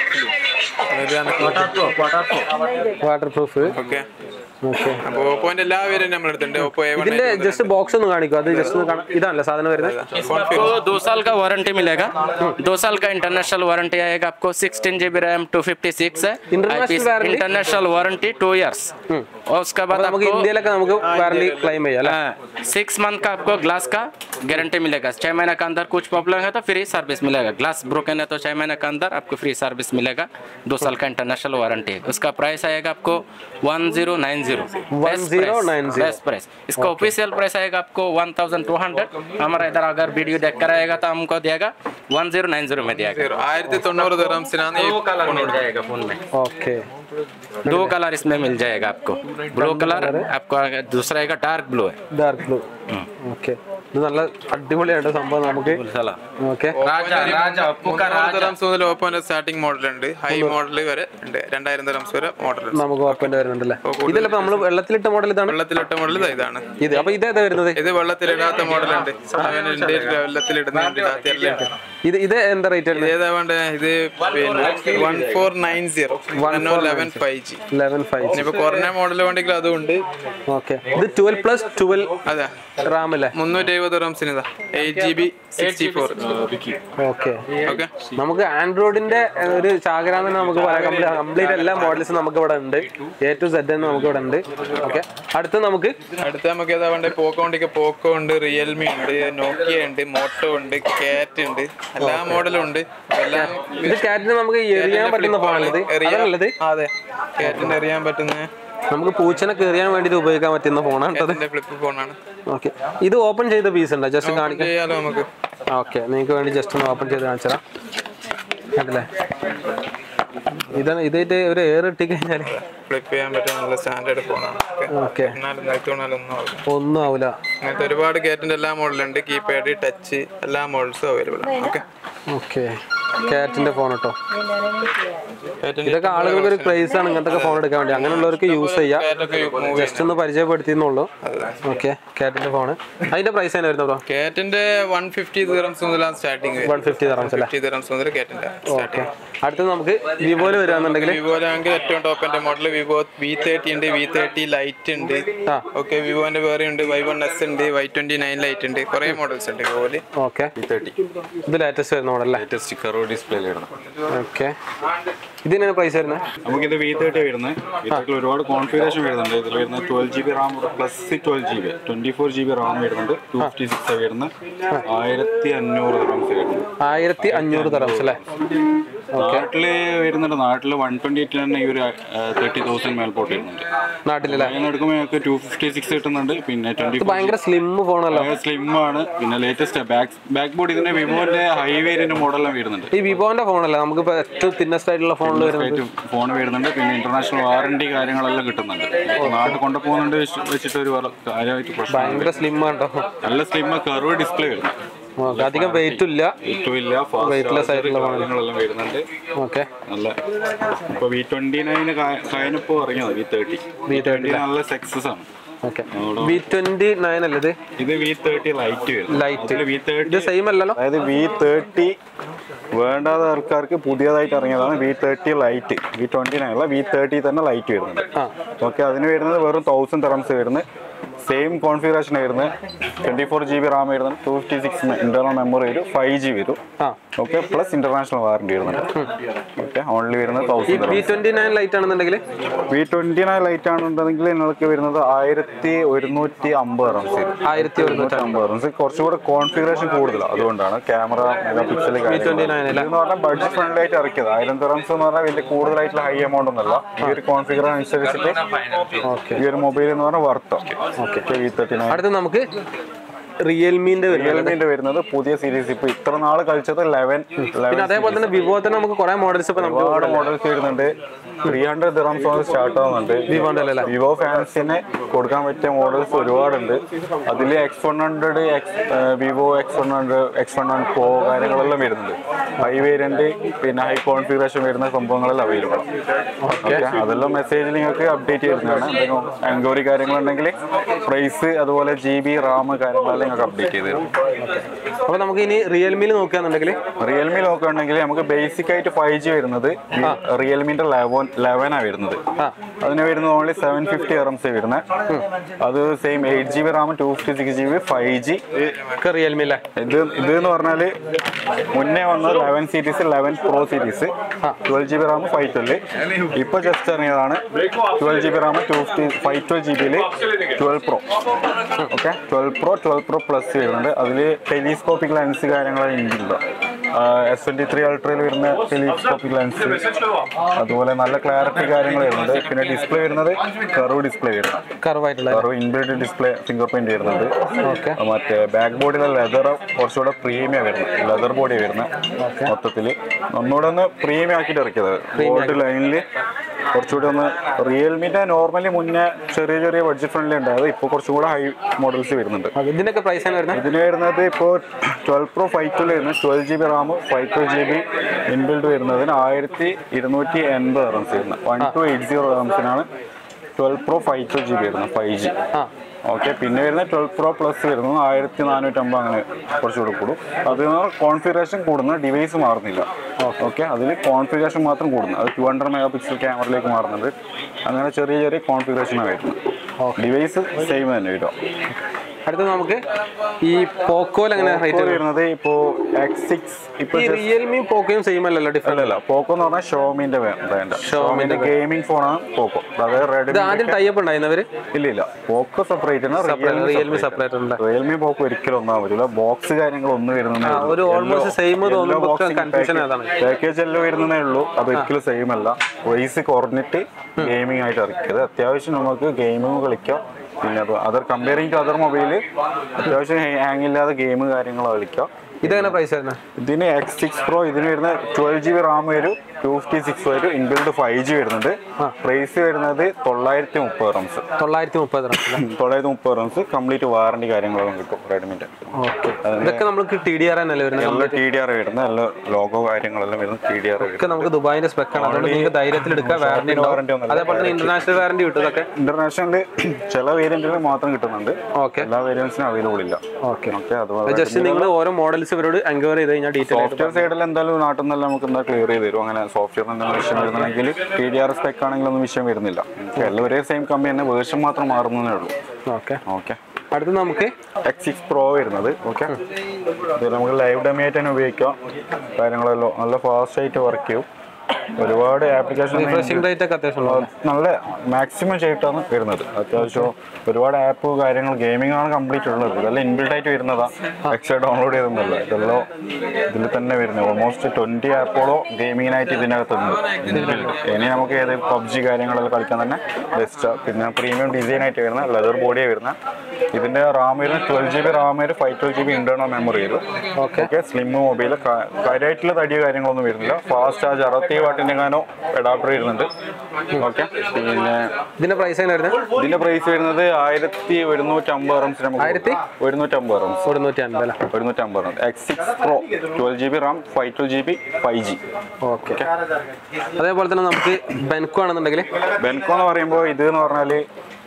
waterproof waterproof waterproof okay okay അപ്പൊ ഓപ്പോന്റെ എല്ലാ വേരിയന്റും നമ്മൾ എടുത്തിട്ടുണ്ട് ഓപ്പോ എ വൺ ഇതിന്റെ ജസ്റ്റ് ബോക്സ് ഒന്ന് കാണിക്കും അത് ജസ്റ്റ് ഒന്ന് കാണാം ഇതാണല്ലേ സാധനം വരുന്നത് आपको दो साल का वारंटी मिलेगा दो साल का इंटरनेशनल वारंटी आएगा आपको sixteen G B RAM two fifty six है International warranty? International warranty two years और उसके बाद നമുക്ക് आपको ഇന്ത്യയിലൊക്കെ നമുക്ക് വാറണ്ടി ക്ലെയിം ചെയ്യാം അല്ലേ सिक्स मंथ का आपको ग्लास का गारंटी मिलेगा छह महीने के अंदर कुछ प्रॉब्लम है तो फ्री सर्विस मिलेगा ग्लास ब्रोकन है तो छह महीने के अंदर आपको फ्री सर्विस मिलेगा दो साल का इंटरनेशनल वारंटी है उसका प्राइस आएगा आपको one zero nine zero 1090. Best price इसका ऑफिशियल प्राइस आएगा आपको वन थाउजेंड टू हंड्रेड हमारा इधर अगर वीडियो देख कर आएगा तो हमको दिएगा वन जीरो नाइन जीरो में दिएगा സീറോ ആയിരത്തി തൊണ്ണൂറ് ദിറംസിനാണ് ഈ दो कलर मिल जाएगा फोन में ഓക്കെ दो कलर इसमें मिल जाएगा आपको ब्लू कलर आपको दूसरा आएगा डार्क ब्लू है ഡാർക്ക് ബ്ലൂ ഓക്കെ ഇത് നല്ല അടിപൊളിയായിട്ട് സംഭവം നമുക്ക് ഓക്കെ राजा राजा ओप्पो का മുന്നൂറ് राजा ദിറംസ് മുതൽ ഓപ്പോന്റെ സ്റ്റാർട്ടിംഗ് മോഡൽ ഉണ്ട് ഹൈ മോഡൽ വരെ ഉണ്ട് രണ്ടായിരം ദിറംസ് വരെ മോഡൽ ഉണ്ട് നമുക്ക് ഓപ്പൻ്റെ വരുന്നുണ്ടല്ലേ ഇതിലപ്പോ ഇപ്പൊ നമ്മള് വെള്ളത്തിലിട്ട മോഡൽ ഇതാണ് വെള്ളത്തിലിട്ട മോഡൽ ഇതാണ് ഇത് അപ്പൊ ഇതേതാ വരുന്നത് ഇത് വെള്ളത്തിലിടാത്ത മോഡൽ ഉണ്ട് ഉണ്ട് വെള്ളത്തിലിടുന്നുണ്ട് ഇടാത്ത എല്ലാം ഉണ്ട് ഇത് ഇത് എന്താ റേറ്റ് വരുന്നത് ഏതാ വേണ്ടേ ഇത് പിന്നെ one four nine zero eleven five G eleven five ഇനിയിപ്പോ കുറഞ്ഞ മോഡൽ വേണ്ടെങ്കിൽ അതും ഉണ്ട് ഓക്കെ ഇത് ട്വൽവ് പ്ലസ് ട്വൽവ് അതെ റാം അല്ലേ മുന്നൂറ്റി എഴുപത് റംസിന് ഇതാ eight G B sixty four okay okay നമുക്ക് ആൻഡ്രോയിഡിന്റെ ഏഹ്, ഒരു ചാകരാന്ന് തന്നെ നമുക്ക് പറയാം കംപ്ലീറ്റ് എല്ലാ മോഡൽസും നമുക്ക് ഇവിടെ ഉണ്ട് എ ടു സെഡ് എന്ന് നമുക്ക് ഇവിടെ ഉണ്ട് ഓക്കെ അടുത്ത് നമുക്ക് അടുത്ത നമുക്ക് ഏതാ വേണ്ടേ പോക്കോ ഉണ്ടെങ്കിൽ പോക്കോ ഉണ്ട് റിയൽമി ഉണ്ട് നോക്കിയ ഉണ്ട് മോട്ടോ ഉണ്ട് കാറ്റ് ഉണ്ട് എല്ലാ മോഡലും ഉണ്ട് എല്ലാം ഇത് കാറ്റിന് നമുക്ക് എറിയാൻ പറ്റുന്ന ഫോണാണിത് അതാണല്ലത് അതെ കാറ്റിന് എറിയാൻ പറ്റുന്ന നമുക്ക് പൂച്ചനൊക്കെ എറിയാൻ വേണ്ടിയിട്ട് ഉപയോഗിക്കാൻ പറ്റുന്ന ഫോണാണ് കേട്ടത് കാറ്റിന്റെ ഫ്ലിപ്പ് ഫോണാണ് ഓക്കെ ഇത് ഓപ്പൺ ചെയ്ത പീസ് ഉണ്ടോ ജസ്റ്റ് കാണിക്കാൻ ചെയ്യാലോ നമുക്ക് ഓക്കെ നിങ്ങൾക്ക് വേണ്ടി ജസ്റ്റ് ഒന്ന് ഓപ്പൺ ചെയ്ത് കാണിച്ചതാ കണ്ടില്ലേ ഇതാണ് ഇതായിട്ട് ഒരു എയർ ഇട്ടി കഴിഞ്ഞാൽ ഫ്ലിപ്പ് ചെയ്യാൻ പറ്റുന്ന നല്ല സ്റ്റാൻഡേർഡ് ഫോണാണ് ഓക്കെ എന്നാലും നിലത്ത് വീണാലും ഒന്നും ആവില്ല ഒന്നും ആവില്ല അങ്ങനത്തെ ഒരുപാട് കേറ്റിന്റെ എല്ലാ മോഡലുണ്ട് കീപാഡ് ടച്ച് എല്ലാ മോഡൽസും അവൈലബിൾ ആണ് ഓക്കെ ഓക്കെ കാറ്റിന്റെ ഫോൺ കേട്ടോ ഇതൊക്കെ ആളുകൾക്ക് ഒരു ക്രൈസ് ആണ് ഇങ്ങനത്തെ ഫോൺ എടുക്കാൻ വേണ്ടി അങ്ങനെയുള്ളവർക്ക് യൂസ് ചെയ്യാം ജസ്റ്റ് ഒന്ന് പരിചയപ്പെടുത്തിയെന്നുള്ളൂ ഓക്കെ കാറ്റിന്റെ ഫോൺ അതിന്റെ പ്രൈസ് തന്നെ വരുന്നത് ബ്രോ കേറ്റിന്റെ വൺ ഫിഫ്റ്റി ദിറംസ് മുതലാണ് സ്റ്റാർട്ടിങ് വൺ ഫിഫ്റ്റി തരാം അല്ലേ ഫിഫ്റ്റി ദിറംസ് മുതൽ കേറ്റിന്റെ ഓക്കെ അടുത്തത് നമുക്ക് വിവോയിൽ വരികയാണെന്നുണ്ടെങ്കിൽ വിവോയിലാണെങ്കിൽ ഏറ്റവും ടോപ്പ് എന്റെ മോഡൽ വിവോ വി തേർട്ടി ഉണ്ട് വി തേർട്ടി ലൈറ്റ് ഉണ്ട് ആ. ഓക്കെ വിവോന്റെ വേറെ ഉണ്ട് വൈ വൺ എസ് ഉണ്ട് വൈ ട്വന്റി നയൻ ലൈറ്റ് ഉണ്ട് കുറെ മോഡൽസ് ഉണ്ട് വിവോയില് ഓക്കെ തേർട്ടി ഇത് ലേറ്റസ്റ്റ് വരുന്ന മോഡല്ലേ ലേറ്റസ്റ്റ് കറോ ഡിസ്പ്ലേയിൽ ഇടണം ഓക്കെ ഇതിനാണ് പ്രൈസ് വരുന്നത് നമുക്കിത് വി തേർട്ടി വരുന്നത് വി തേർട്ടിയിൽ ഒരുപാട് കോൺഫിഗറേഷൻ വരുന്നുണ്ട് ഇതിൽ വരുന്നത് twelve G B RAM plus twelve G B twenty four G B RAM വരുന്നുണ്ട് ടു ഫിഫ്റ്റി സിക്സ് വരുന്നത് ആയിരത്തി അഞ്ഞൂറ് റംസ് വരുന്നത് ആയിരത്തി അഞ്ഞൂറ് തരാംസ് അല്ലേ നാട്ടില് വരുന്നുണ്ട് നാട്ടില് വൺ ട്വന്റി എയ്റ്റ് തന്നെ ഈ ഒരു തേർട്ടി തൗസൻഡ് മേൽപോട്ട് വരുന്നുണ്ട് നാട്ടിലല്ലേ അങ്ങനെ എടുക്കുമ്പോൾ ഞങ്ങൾക്ക് ടു ഫിഫ്റ്റി സിക്സ് കിട്ടുന്നുണ്ട് പിന്നെ ട്വന്റി ഇത് ഭയങ്കര സ്ലിം ഫോണല്ലോ സ്ലിം ആണ് പിന്നെ ലേറ്റസ്റ്റ് ബാക്ക് ബാക്ക് ബോർഡ് ഇതിന്റെ വിവോന്റെ ഹൈ വേരിയന്റ് മോഡലെല്ലാം വരുന്നുണ്ട് ഈ വിവോന്റെ ഫോണല്ലേ നമുക്കിപ്പോ ഏറ്റവും തിന്നസ്റ്റ് ആയിട്ടുള്ള ഫോണിൽ വരുന്നത് ഫോൺ വരുന്നുണ്ട് പിന്നെ ഇന്റർനാഷണൽ വാറണ്ടി കാര്യങ്ങളെല്ലാം കിട്ടുന്നുണ്ട് ഇപ്പൊ നാട്ടിൽ കൊണ്ടുപോകുന്നുണ്ട് വെച്ച് വെച്ചിട്ട് ഒരു വല- കാര്യമായിട്ട് പ്രശ്നം ഭയങ്കര സ്ലിം ആട്ടോ നല്ല സ്ലിം കർവ് ഡിസ്പ്ലേ വരുന്നു ഓക്കെ അധികം വെയിറ്റും ഇല്ല ഏറ്റവും ഇല്ല Weightless ആയിട്ടുള്ള കാര്യങ്ങളെല്ലാം വരുന്നുണ്ട് ഓക്കെ നല്ല ഇപ്പൊ വി ട്വന്റി നയന് കഴിഞ്ഞപ്പോ ഇറങ്ങിയത് വി തേർട്ടി വി ട്വന്റി നല്ല സക്സസ് ആണ് ഓക്കെ വി ട്വന്റി നയൻ അല്ലേ ഇത് ഇത് വി തേർട്ടി ലൈറ്റ് വരുന്നു ലൈറ്റ് വി തേർട്ടി ഇത് സെയിം അല്ലല്ലോ അതായത് വി തേർട്ടി വേണ്ടാത്ത ആൾക്കാർക്ക് പുതിയതായിട്ട് ഇറങ്ങിയതാണ് V thirty lite V twenty nine അല്ല വി തേർട്ടി തന്നെ ലൈറ്റ് വരുന്നുണ്ട് ആ ഓക്കെ അതിന് വരുന്നത് വെറും തൗസൻഡ് തെറംസ് വരുന്നത് സെയിം കോൺഫിഗറേഷൻ വരുന്നത് twenty four G B RAM വരുന്നത് two fifty six internal memory വരും ഫൈവ് ജി വരും ആ ഓക്കെ പ്ലസ് ഇന്റർനാഷണൽ വാറണ്ടി വരുന്നുണ്ട് ഓക്കെ ഓൺലി വരുന്നത് ഈ thousand V twenty nine lite ആണെന്നുണ്ടെങ്കിൽ വി ട്വന്റി നയൻ ലൈറ്റ് ആണെന്നുണ്ടെങ്കിൽ നിങ്ങൾക്ക് വരുന്നത് ആയിരത്തി ഒരുന്നൂറ്റി അമ്പത് റംസ് വരും ആയിരത്തി ഒരുന്നൂറ്റി അമ്പത് റംസ് കുറച്ചുകൂടെ കോൺഫിഗറേഷൻ കൂടുതലാണ് അതുകൊണ്ടാണ് ക്യാമറ മെഗാ പിക്സൽ എന്ന് പറഞ്ഞാൽ ബഡ്ജറ്റ് ഫ്രണ്ട്ലി ആയിട്ട് ഇറക്കിയത് ആയിരം റംസ് എന്ന് പറഞ്ഞാൽ വലിയ കൂടുതലായിട്ടുള്ള ഹൈ എമൗണ്ട് ഒന്നല്ല ഈ ഒരു കോൺഫിഗറേഷൻ അനുസരിച്ചിട്ട് ഈ ഒരു മൊബൈൽ എന്ന് പറഞ്ഞാൽ വർത്തോ ഓക്കെ വി തേർട്ടി നയൻ അടുത്ത് നമുക്ക് റിയൽമിന്റെ വരുന്നത് റിയൽമിന്റെ വരുന്നത് പുതിയ സീരീസ് ഇപ്പൊ ഇത്ര നാൾ കളിച്ചത് ലെവൻ പിന്നെ അതേപോലെ തന്നെ വിവോ തന്നെ നമുക്ക് കുറെ മോഡൽസ് ഇപ്പൊ നമുക്ക് ഒരുപാട് മോഡൽസ് വരുന്നുണ്ട് ത്രീ ഹൺഡ്രഡ് ദിറംസ് മുതൽ സ്റ്റാർട്ട് ആവുന്നുണ്ട് വിവോന്റെ അല്ലേ വിവോ ഫാൻസിന് കൊടുക്കാൻ പറ്റിയ മോഡൽസ് ഒരുപാടുണ്ട് അതിൽ X one hundred X Vivo X one hundred X one hundred pro കാര്യങ്ങളെല്ലാം വരുന്നുണ്ട് ഹൈ വേരിയന്റ് പിന്നെ ഹൈ കോൺഫിഗറേഷൻ വരുന്ന സംഭവങ്ങളെല്ലാം അവൈലബിൾ ഓക്കെ അതെല്ലാം മെസ്സേജ് നിങ്ങൾക്ക് അപ്ഡേറ്റ് ചെയ്യുന്നതാണ് എന്തെങ്കിലും എൻക്വയറി കാര്യങ്ങളുണ്ടെങ്കിൽ പ്രൈസ് അതുപോലെ ജി ബി റാം കാര്യങ്ങളെല്ലാം നിങ്ങൾക്ക് അപ്ഡേറ്റ് ചെയ്ത് തരും അപ്പൊ നമുക്ക് ഇനി റിയൽമിയിൽ നോക്കുകയാണെന്നുണ്ടെങ്കിൽ റിയൽമി നോക്കുകയാണെങ്കിൽ നമുക്ക് ബേസിക് ആയിട്ട് ഫൈവ് ജി വരുന്നത് റിയൽമിന്റെ ലെവൻ ലെവനാണ് വരുന്നത് ആ. അതിന് വരുന്നത് ഓൺലി സെവൻ ഫിഫ്റ്റി എറംസ് വരുന്നത് അത് same eight G B RAM two fifty six G B five G ഒക്കെ റിയൽമി അല്ലേ ഇത് ഇത് എന്ന് പറഞ്ഞാല് മുന്നേ വന്ന eleven series eleven pro series twelve G B RAM five twelve ഇപ്പൊ ജസ്റ്റ് ഇറങ്ങിയതാണ് twelve G B RAM two fifty five twelve G ബിയിൽ twelve pro okay twelve pro twelve pro plus വരുന്നുണ്ട് അതിൽ ടെലിസ്കോപ്പിക് ലെൻസ് കാര്യങ്ങളെല്ലാം ഇല്ല S twenty three അൾട്രയിൽ വരുന്ന telescopic lens അതുപോലെ നല്ല ക്ലാരിറ്റി കാര്യങ്ങൾ വരുന്നുണ്ട് പിന്നെ ഡിസ്പ്ലേ വരുന്നത് കർവ് ഡിസ്പ്ലേ വരുന്നത് കറുവായിട്ടുള്ള curve inbuilt display fingerprint വരുന്നുണ്ട് ഓക്കെ മറ്റേ ബാക്ക് ബോഡിയിലെ ലെതർ കുറച്ചുകൂടെ പ്രീമിയം വരുന്നത് ലെതർ ബോഡി വരുന്നത് മൊത്തത്തില് ഒന്നുകൂടെ ഒന്ന് പ്രീമിയം ആക്കിയിട്ട് ഇറക്കിയത് ഗോൾഡ് ലൈനിൽ കുറച്ചുകൂടി ഒന്ന് റിയൽമിന്റെ നോർമലി മുന്നേ ചെറിയ ചെറിയ ബഡ്ജറ്റ് ഫ്രണ്ട്ലി ഉണ്ടായത് ഇപ്പോൾ കുറച്ചുകൂടെ ഹൈ മോഡൽസ് വരുന്നുണ്ട് ഇതിനൊക്കെ പ്രൈസ് ആണ് വരുന്നത് ഇതിന് വരുന്നത് ഇപ്പോൾ ട്വൽവ് പ്രോ ഫൈവ് ട്വൽവ് വരുന്നത് twelve G B RAM five twelve G B inbuilt വരുന്നതിന് ആയിരത്തി ഇരുന്നൂറ്റി എൺപത് റംസ് വരുന്നത് വൺ ടു എയ്റ്റ് സീറോ റംസിനാണ് twelve pro five twelve G B വരുന്നത് ഫൈവ് ജി ആ ഓക്കെ പിന്നെ വരുന്ന ട്വൽവ് പ്രോ പ്ലസ് വരുന്നത് ആയിരത്തി നാനൂറ്റമ്പത് അങ്ങനെ കുറച്ചുകൂടി കൂടും അത് കോൺഫിഗറേഷൻ കൂടുന്ന ഡിവൈസ് മാറുന്നില്ല ഓക്കെ അതിൽ കോൺഫിഗറേഷൻ മാത്രം കൂടുന്നു അത് ടു ഹൺഡ്രഡ് മെഗാ പിക്സൽ ക്യാമറയിലേക്ക് മാറുന്നുണ്ട് അങ്ങനെ ചെറിയ ചെറിയ കോൺഫിഗറേഷനാണ് വരുന്നത് ഡിവൈസ് സെയിം തന്നെ വരും അടുത്ത നമുക്ക് ഈ പോക്കോയിൽ എങ്ങനെ റേറ്റ് പോക്കോ വരുന്നത് ഇപ്പോ എക്സ് സിക്സ് ഇപ്പൊ ഈ റിയൽമി പോക്കോയും സെയിം അല്ലല്ലോ ഡിഫറെന്റ് അല്ലല്ല പോക്കോ എന്ന് പറഞ്ഞാൽ ഷോമിന്റെ ബ്രാൻഡ് ഷോമിന്റെ ഗെയിമിംഗ് ഫോണാണ് പോക്കോ അതായത് ഇത് റെഡ്മി ആദ്യം ടൈപ്പ് ഉണ്ടായിരുന്നവര് ഇല്ല ഇല്ല പോക്കോ സെപ്പറേറ്റ് റിയൽമി സെപ്പറേറ്റ് ഉണ്ട് റിയൽമി പോക്കോ ഒരിക്കലും ഒന്നാൻ പറ്റില്ല ബോക്സ് കാര്യങ്ങളൊന്നും വരുന്നേ ഉള്ളൂ. ഒരു almost Yellow- same yellow തോന്നുമ്പോ boxing confusion package- അതാണ്. പാക്കേജ് എല്ലാം വരുന്നതേ ഉള്ളൂ അത് ഒരിക്കലും സെയിം അല്ല പ്രൈസ് കുറഞ്ഞിട്ട് ഗെയിമിംഗ് ആയിട്ട് ഇറക്കിയത് അത്യാവശ്യം നമുക്ക് ഗെയിമിംഗ് കളിക്കാം പിന്നെ അത് other comparing to other mobile അത്യാവശ്യം ഹാങ് ഇല്ലാതെ ഗെയിം കാര്യങ്ങളോ കളിക്കാം ഇതെങ്ങനെ പ്രൈസ് വരുന്നത് ഇതിന് എക്സ് സിക്സ് പ്രോ ഇതിന് വരുന്ന ട്വൽവ് ജി ബി റാം വരും ടു ഫിഫ്റ്റി സിക്സ് വരും ഇൻബിൽഡ് ഫൈവ് ജി വരുന്നുണ്ട് പ്രൈസ് വരുന്നത് തൊള്ളായിരത്തി മുപ്പത് റംസ് തൊള്ളായിരത്തി മുപ്പത് തൊള്ളായിരത്തി മുപ്പത് റംസ് കംപ്ലീറ്റ് വാറണ്ടി കാര്യങ്ങളൊക്കെ കിട്ടും റെഡ്മിന്റെ ഓക്കെ ഇതൊക്കെ നമുക്ക് ടി ഡി ആർ തന്നെ വരുന്നത് എല്ലാ ടി ഡി ആർ വരുന്ന എല്ലാ ലോഗോ കാര്യങ്ങളെല്ലാം വരുന്ന ടി ഡി ആർ ഒക്കെ നമുക്ക് ദുബായിന്റെ സ്പെക്ക് ആണ് അതുകൊണ്ട് നിങ്ങൾക്ക് ധൈര്യത്തിൽ എടുക്കാം വാറണ്ടി warranty ഉണ്ടാവും ഒന്നുമില്ല. അതേപോലെ തന്നെ ഇന്റർനാഷണൽ വാറണ്ടി കിട്ടും ഇതൊക്കെ ഇന്റർനാഷണലിൽ ചില വേരിയന്റുകൾ മാത്രം കിട്ടുന്നുണ്ട് ഓക്കെ എല്ലാ വേരിയൻസിനും അവൈലബിൾ ഇല്ല ഓക്കെ ഓക്കെ അതുപോലെ ജസ്റ്റ് നിങ്ങൾ ഓരോ മോഡൽസ് ഇവരോട് എൻക്വയറി ചെയ്ത് കഴിഞ്ഞാൽ ഡീറ്റെയിൽ ആയിട്ട് സോഫ്റ്റ്വെയർ സൈഡിൽ എന്തായാലും നാട്ടിൽ നിന്നെല്ലാം നമുക്ക് എന്താ ക്ലിയർ ചെയ്ത് തരും അങ്ങനെ സോഫ്റ്റ്വെയർ എന്തെങ്കിലും വിഷയം വരുന്നുണ്ടെങ്കിൽ ടി ഡി ആർ സ്പെക്ക് ആണെങ്കിലൊന്നും വിഷയം വരുന്നില്ല എല്ലാം ഒരേ സെയിം കമ്പനി തന്നെ വേർഷൻ മാത്രം മാറുന്നതേ ഉള്ളൂ ഓക്കെ ഓക്കെ അടുത്ത് നമുക്ക് എക്സ് സിക്സ് പ്രോ വരുന്നത് ഓക്കെ ഇത് നമുക്ക് ലൈവ് ഡെമി ആയിട്ട് തന്നെ ഉപയോഗിക്കാം കാര്യങ്ങളെല്ലാം നല്ല ഫാസ്റ്റ് ആയിട്ട് വർക്ക് ചെയ്യും ഒരുപാട് ആപ്ലിക്കേഷൻ റിഫ്രഷിംഗ് റേറ്റ് ഒക്കെ അത്യാവശ്യം ഉള്ളതാണ്. നല്ല മാക്സിമം ചെയ്തിട്ടാണ് വരുന്നത് അത്യാവശ്യം ഒരുപാട് ആപ്പ് കാര്യങ്ങൾ ഗെയിമിംഗ് ആണ് കംപ്ലീറ്റ് ഉള്ളത് ഇതെല്ലാം ഇൻബിൽഡ് ആയിട്ട് വരുന്നതാ എക്സ്ട്രാ ഡൗൺലോഡ് ചെയ്തൊന്നുമല്ല ഇതെല്ലാം ഇതിൽ തന്നെ വരുന്നത് ഓൾമോസ്റ്റ് ട്വന്റി ആപ്പോളോ ഗെയിമിങ്ങിനായിട്ട് ഇതിനകത്തുണ്ട് ഇൻബിൽഡ് ഇനി നമുക്ക് ഏത് പബ്ജി കാര്യങ്ങളെല്ലാം കളിക്കാൻ തന്നെ ബെസ്റ്റ് പിന്നെ പ്രീമിയം ഡിസൈൻ ആയിട്ട് വരുന്ന ലെതർ ബോഡിയാണ് വരുന്ന ഇതിന്റെ റാം വരുന്ന ട്വൽവ് ജി ബി റാം വരും five twelve G B internal memory വരും ഓക്കെ സ്ലിം മൊബൈൽ കാര്യമായിട്ടുള്ള തടിയോ കാര്യങ്ങളൊന്നും വരുന്നില്ല ഫാസ്റ്റ് ചാർജ് അറുപത്തി വാട്ടിന്റെ കാനോ അഡാപ്റ്റർ വരുന്നുണ്ട് ഓക്കെ പിന്നെ ഇതിന്റെ പ്രൈസ് എങ്ങനെ വരുന്നത് ഇതിന്റെ പ്രൈസ് വരുന്നത് ആയിരത്തി ഒരുന്നൂറ്റി അമ്പത് റംസ് നമുക്ക് ആയിരത്തി? ഒരുന്നൂറ്റി അമ്പത് റംസ് ഒരുന്നൂറ്റി അൻപത് അല്ലേ ഒരുന്നൂറ്റി അമ്പത് റംസ് X six pro twelve G B RAM five twelve G B five G okay അതേപോലെ തന്നെ നമുക്ക് ബെൻകോ ആണെന്നുണ്ടെങ്കിൽ ബെൻകോ എന്ന് പറയുമ്പോൾ ഇത് എന്ന് പറഞ്ഞാല്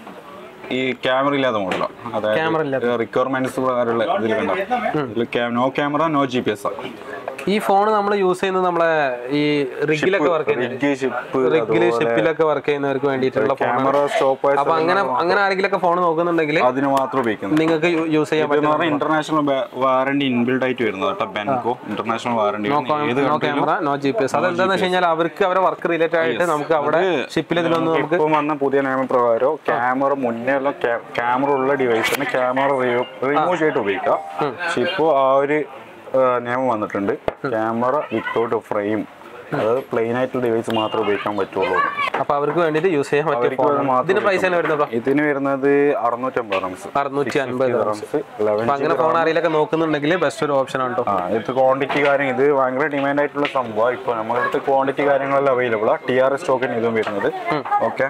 ഈ ക്യാമറ ഇല്ലാത്ത മോഡലാണ് Camera അതായത് റിക്വയർമെന്റ്സ് പ്രകാരമുള്ള ഇതിൽ കണ്ട ഇതിൽ no camera no G P S ഈ ഫോൺ നമ്മൾ യൂസ് ചെയ്യുന്നത് നമ്മളെ ഈ റിഗിലൊക്കെ വർക്ക് ചെയ്യുന്നത് റിഗ് ഷിപ്പ് റിഗില് ഷിപ്പിലൊക്കെ വർക്ക് ചെയ്യുന്നവർക്ക് വേണ്ടിയിട്ടുള്ള ക്യാമറ ഫോണാണ് സ്റ്റോപ്പ് അപ്പൊ അങ്ങനെ അങ്ങനെ ആരെങ്കിലൊക്കെ ഫോൺ നോക്കുന്നുണ്ടെങ്കിൽ അതിന് മാത്രം ഉപയോഗിക്കുന്നത് നിങ്ങൾക്ക് യൂസ് ചെയ്യാൻ ഇതെന്ന് പറ്റും പറഞ്ഞാൽ ഇന്റർനാഷണൽ വാറണ്ടി ഇൻബിൽഡ് ആയിട്ട് വരുന്നത് കേട്ടോ ബെൻകോ ഇന്റർനാഷണൽ വാറണ്ടി ഏത് നോ country ലും camera no G P S അതെന്താന്ന് വെച്ച് കഴിഞ്ഞാൽ അവർക്ക് അവരെ വർക്ക് റിലേറ്റഡ് ആയിട്ട് നമുക്ക് അവിടെ ഷിപ്പിൽ ഇതിലൊന്ന് നമുക്ക് ഇപ്പം വന്ന പുതിയ നിയമപ്രകാരം ക്യാമറ മുന്നേ ഉള്ള ക്യാമറ ഉള്ള ഡിവൈസിന് ക്യാമറ റിമൂവ് ചെയ്തിട്ട് ഉപയോഗിക്കാം പക്ഷെ ഇപ്പോൾ ആ ഒരു ആ, നിയമം വന്നിട്ടുണ്ട് ക്യാമറ വിത്തൗട്ട് ഫ്രെയിം അതായത് പ്ലെയിൻ ആയിട്ടുള്ള ഡിവൈസ് മാത്രമേ ഉപയോഗിക്കാൻ പറ്റുള്ളൂ അപ്പൊ അവർക്ക് വേണ്ടിയിട്ട് യൂസ് ചെയ്യാൻ പറ്റിയ അവർക്ക് ഫോൺ മാത്രം ഇതിന്റെ പ്രൈസ് തന്നെ വരുന്നത് ഇതിന് വരുന്നത് അറുന്നൂറ്റമ്പത് റംസ് അറുന്നൂറ്റി അൻപത് റംസ് ലെവൻ അപ്പൊ അങ്ങനെ ഫോൺ ആരെങ്കിലൊക്കെ നോക്കുന്നുണ്ടെങ്കിൽ ബെസ്റ്റ് ഒരു ഓപ്ഷൻ ആണ് കേട്ടോ ആ ഇത് ക്വാണ്ടിറ്റി കാര്യം ഇത് ഭയങ്കര ഡിമാൻഡ് ആയിട്ടുള്ള സംഭവം ഇപ്പൊ നമ്മുടെ അടുത്ത് ക്വാണ്ടിറ്റി കാര്യങ്ങളെല്ലാം അവൈലബിൾ ആ ടി ആർ എസ് സ്റ്റോക്കിന് ഇതും വരുന്നത് ഓക്കെ